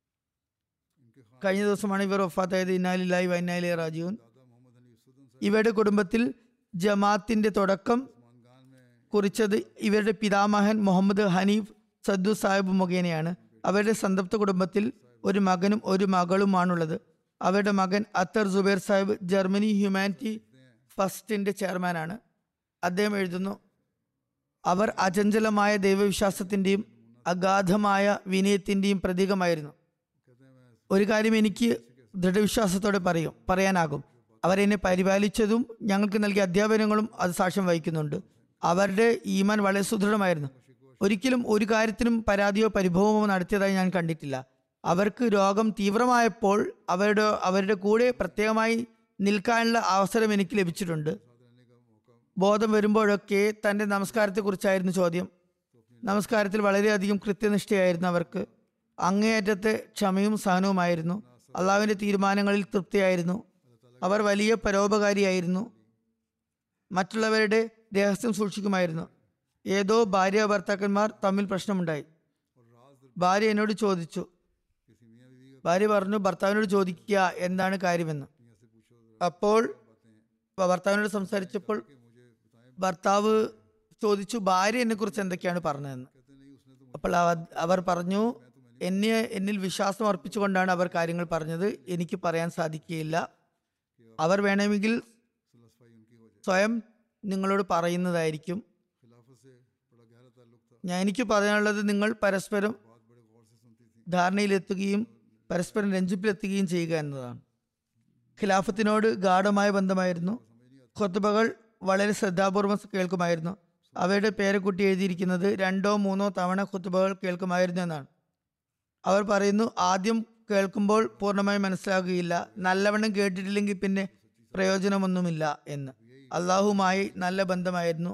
കഴിഞ്ഞ ദിവസമാണ് ഇവർ ഒഫാത്തായത് ഇന്നാലില്ലായി വൈനാലി റാജീവൻ ഇവരുടെ കുടുംബത്തിൽ ജമാത്തിന്റെ തുടക്കം കുറിച്ചത് ഇവരുടെ പിതാമഹൻ മുഹമ്മദ് ഹനീഫ് സദ്ദു സാഹിബ് മുഖേനയാണ് അവരുടെ സംതൃപ്ത കുടുംബത്തിൽ ഒരു മകനും ഒരു മകളുമാണുള്ളത് അവരുടെ മകൻ അത്തർ സുബൈർ സാഹിബ് ജർമ്മനി ഹ്യൂമാനിറ്റി ഫസ്റ്റിന്റെ ചെയർമാനാണ് അദ്ദേഹം എഴുതുന്നു അവർ അചഞ്ചലമായ ദൈവവിശ്വാസത്തിന്റെയും അഗാധമായ വിനയത്തിന്റെയും പ്രതീകമായിരുന്നു ഒരു കാര്യം എനിക്ക് ദൃഢവിശ്വാസത്തോടെ പറയും പറയാനാകും അവരെന്നെ പരിപാലിച്ചതും ഞങ്ങൾക്ക് നൽകിയ അധ്യാപനങ്ങളും അത് സാക്ഷ്യം വഹിക്കുന്നുണ്ട് അവരുടെ ഈമാൻ വളരെ സുദൃഢമായിരുന്നു ഒരിക്കലും ഒരു കാര്യത്തിനും പരാതിയോ പരിഭവമോ നടത്തിയതായി ഞാൻ കണ്ടിട്ടില്ല അവർക്ക് രോഗം തീവ്രമായപ്പോൾ അവരുടെ അവരുടെ കൂടെ പ്രത്യേകമായി നിൽക്കാനുള്ള അവസരം എനിക്ക് ലഭിച്ചിട്ടുണ്ട് ബോധം വരുമ്പോഴൊക്കെ തൻ്റെ നമസ്കാരത്തെക്കുറിച്ചായിരുന്നു ചോദ്യം നമസ്കാരത്തിൽ വളരെയധികം കൃത്യനിഷ്ഠയായിരുന്നു അവർക്ക് അങ്ങേയറ്റത്തെ ക്ഷമയും സഹനവുമായിരുന്നു അള്ളാഹുവിൻ്റെ തീരുമാനങ്ങളിൽ തൃപ്തിയായിരുന്നു അവർ വലിയ പരോപകാരിയായിരുന്നു മറ്റുള്ളവരുടെ രഹസ്യം സൂക്ഷിക്കുമായിരുന്നു ഏതോ ഭാര്യ ഭർത്താക്കന്മാർ തമ്മിൽ പ്രശ്നമുണ്ടായി ഭാര്യ എന്നോട് ചോദിച്ചു ഭാര്യ പറഞ്ഞു ഭർത്താവിനോട് ചോദിക്കുക എന്താണ് കാര്യമെന്ന് അപ്പോൾ ഭർത്താവിനോട് സംസാരിച്ചപ്പോൾ ഭർത്താവ് ചോദിച്ചു ഭാര്യ എന്നെ കുറിച്ച് എന്തൊക്കെയാണ് പറഞ്ഞതെന്ന് അപ്പോൾ അവ- അവർ പറഞ്ഞു എന്നെ എന്നിൽ വിശ്വാസം അർപ്പിച്ചുകൊണ്ടാണ് അവർ കാര്യങ്ങൾ പറഞ്ഞത് എനിക്ക് പറയാൻ സാധിക്കുകയില്ല അവർ വേണമെങ്കിൽ സ്വയം നിങ്ങളോട് പറയുന്നതായിരിക്കും ഞാൻ എനിക്ക് പറയാനുള്ളത് നിങ്ങൾ പരസ്പരം ധാരണയിലെത്തുകയും പരസ്പരം രഞ്ജിപ്പിലെത്തുകയും ചെയ്യുക എന്നതാണ് ഖിലാഫത്തിനോട് ഗാഠമായ ബന്ധമായിരുന്നു ഖുത്തുബകൾ വളരെ ശ്രദ്ധാപൂർവം കേൾക്കുമായിരുന്നു അവരുടെ പേരക്കുട്ടി എഴുതിയിരിക്കുന്നത് രണ്ടോ മൂന്നോ തവണ ഖുത്തുബകൾ കേൾക്കുമായിരുന്നു എന്നാണ് അവർ പറയുന്നു ആദ്യം കേൾക്കുമ്പോൾ പൂർണ്ണമായി മനസ്സിലാകുകയില്ല നല്ലവണ്ണം കേട്ടിട്ടില്ലെങ്കിൽ പിന്നെ പ്രയോജനമൊന്നുമില്ല എന്ന് അള്ളാഹുമായി നല്ല ബന്ധമായിരുന്നു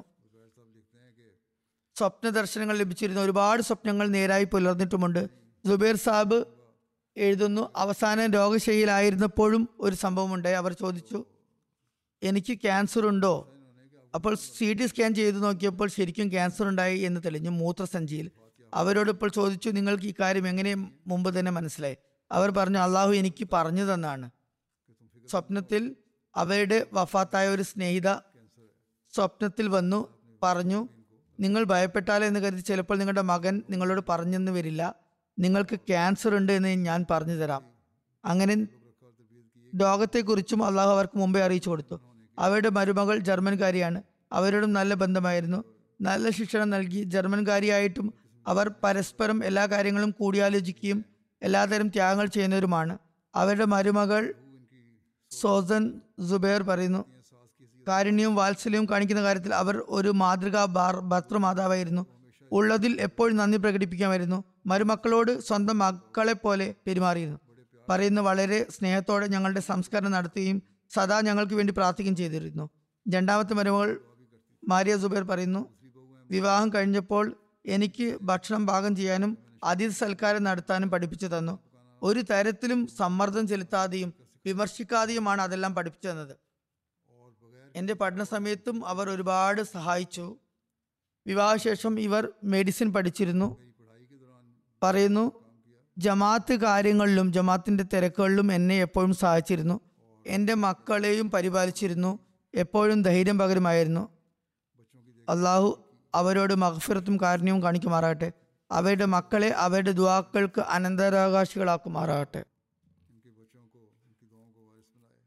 സ്വപ്ന ദർശനങ്ങൾ ലഭിച്ചിരുന്നു ഒരുപാട് സ്വപ്നങ്ങൾ നേരായി പുലർന്നിട്ടുമുണ്ട് ജുബൈർ സാബ് എഴുതുന്നു അവസാനം രോഗശൈലിയിലായിരുന്നപ്പോഴും ഒരു സംഭവം ഉണ്ടായി അവർ ചോദിച്ചു എനിക്ക് ക്യാൻസർ ഉണ്ടോ അപ്പോൾ സി ടി സ്കാൻ ചെയ്ത് നോക്കിയപ്പോൾ ശരിക്കും ക്യാൻസർ ഉണ്ടായി എന്ന് തെളിഞ്ഞു മൂത്രസഞ്ചിയിൽ അവരോട് ഇപ്പോൾ ചോദിച്ചു നിങ്ങൾക്ക് ഈ കാര്യം എങ്ങനെ മുമ്പ് തന്നെ മനസ്സിലായി അവർ പറഞ്ഞു അള്ളാഹു എനിക്ക് പറഞ്ഞു തന്നാണ് സ്വപ്നത്തിൽ അവരുടെ വഫാത്തായ ഒരു സ്നേഹിത സ്വപ്നത്തിൽ വന്നു പറഞ്ഞു നിങ്ങൾ ഭയപ്പെട്ടാലോ എന്ന് കരുതി ചിലപ്പോൾ നിങ്ങളുടെ മകൻ നിങ്ങളോട് പറഞ്ഞെന്ന് വരില്ല നിങ്ങൾക്ക് ക്യാൻസർ ഉണ്ട് എന്ന് ഞാൻ പറഞ്ഞു തരാം അങ്ങനെ രോഗത്തെക്കുറിച്ചും അള്ളാഹു അവർക്ക് മുമ്പേ അറിയിച്ചു കൊടുത്തു അവരുടെ മരുമകൾ ജർമ്മൻകാരിയാണ് അവരോടും നല്ല ബന്ധമായിരുന്നു നല്ല ശിക്ഷണം നൽകി ജർമ്മൻകാരിയായിട്ടും അവർ പരസ്പരം എല്ലാ കാര്യങ്ങളും കൂടിയാലോചിക്കുകയും എല്ലാതരം ത്യാഗങ്ങൾ ചെയ്യുന്നവരുമാണ് അവരുടെ മരുമകൾ സോസൻ സുബൈർ പറയുന്നു കാരുണ്യവും വാത്സല്യവും കാണിക്കുന്ന കാര്യത്തിൽ അവർ ഒരു മാതൃകാ ബാർ ഭർത്തൃമാതാവായിരുന്നു ഉള്ളതിൽ എപ്പോഴും നന്ദി പ്രകടിപ്പിക്കാമായിരുന്നു മരുമക്കളോട് സ്വന്തം മക്കളെ പോലെ പെരുമാറിയിരുന്നു പറയുന്നു വളരെ സ്നേഹത്തോടെ ഞങ്ങളുടെ സംസ്കരണം നടത്തുകയും സദാ ഞങ്ങൾക്ക് വേണ്ടി പ്രാർത്ഥിക്കുകയും ചെയ്തിരുന്നു രണ്ടാമത്തെ മരുമകൾ മാരിയ സുബൈർ പറയുന്നു വിവാഹം കഴിഞ്ഞപ്പോൾ എനിക്ക് ഭക്ഷണം പാകം ചെയ്യാനും അതിഥി സൽക്കാരം നടത്താനും പഠിപ്പിച്ചു തന്നു ഒരു തരത്തിലും സമ്മർദ്ദം ചെലുത്താതെയും വിമർശിക്കാതെയുമാണ് അതെല്ലാം പഠിപ്പിച്ചു തന്നത് എൻ്റെ പഠന സമയത്തും അവർ ഒരുപാട് സഹായിച്ചു വിവാഹശേഷം ഇവർ മെഡിസിൻ പഠിച്ചിരുന്നു പറയുന്നു ജമാഅത്ത് കാര്യങ്ങളിലും ജമാഅത്തിൻ്റെ തിരക്കുകളിലും എന്നെ എപ്പോഴും സഹായിച്ചിരുന്നു എൻ്റെ മക്കളെയും പരിപാലിച്ചിരുന്നു എപ്പോഴും ധൈര്യം പകരുമായിരുന്നു അള്ളാഹു അവരോട് മഹഫിറത്തും കാരുണ്യവും കാണിക്കുമാറാകട്ടെ അവരുടെ മക്കളെ അവരുടെ ദുവാക്കൾക്ക് അനന്തരാവകാശികളാക്കുമാറാകട്ടെ इनके बच्चों को इनकी दुआओं को वारिस बनाए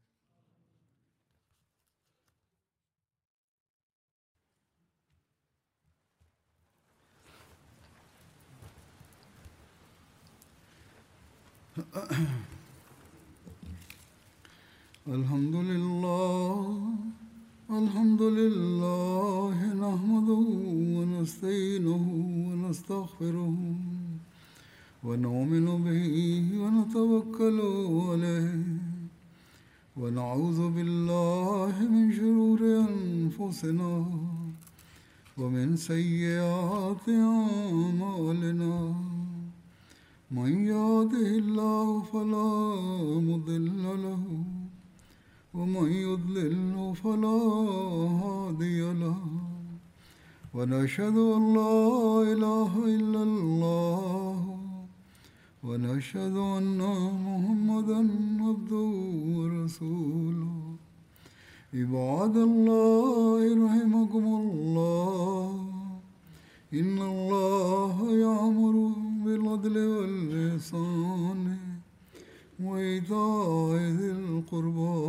الحمد لله الحمد لله نحمده ونستعينه ونستغفره ونؤمن به ونتوكل عليه ونعوذ بالله من شرور أنفسنا ومن سيئات أعمالنا من يهده الله فلا مضل له ومن يضلل فلا هادي له ونشهد أن لا إله إلا الله ونشهد أن محمدا عبده ورسوله عباد الله رحمكم الله إن الله يأمر بالعدل والإحسان وإيتاء ذي القربى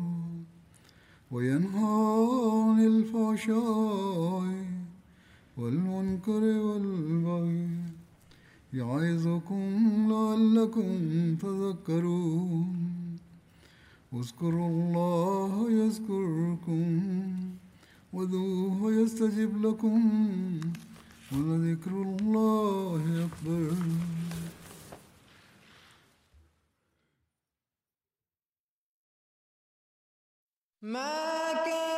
وينهى عن الفحشاء والمنكر والبغي يعظكم لعلكم تذكرون اذكروا الله يذكركم وذوه يستجب لكم ولذكر الله أكبر ما كان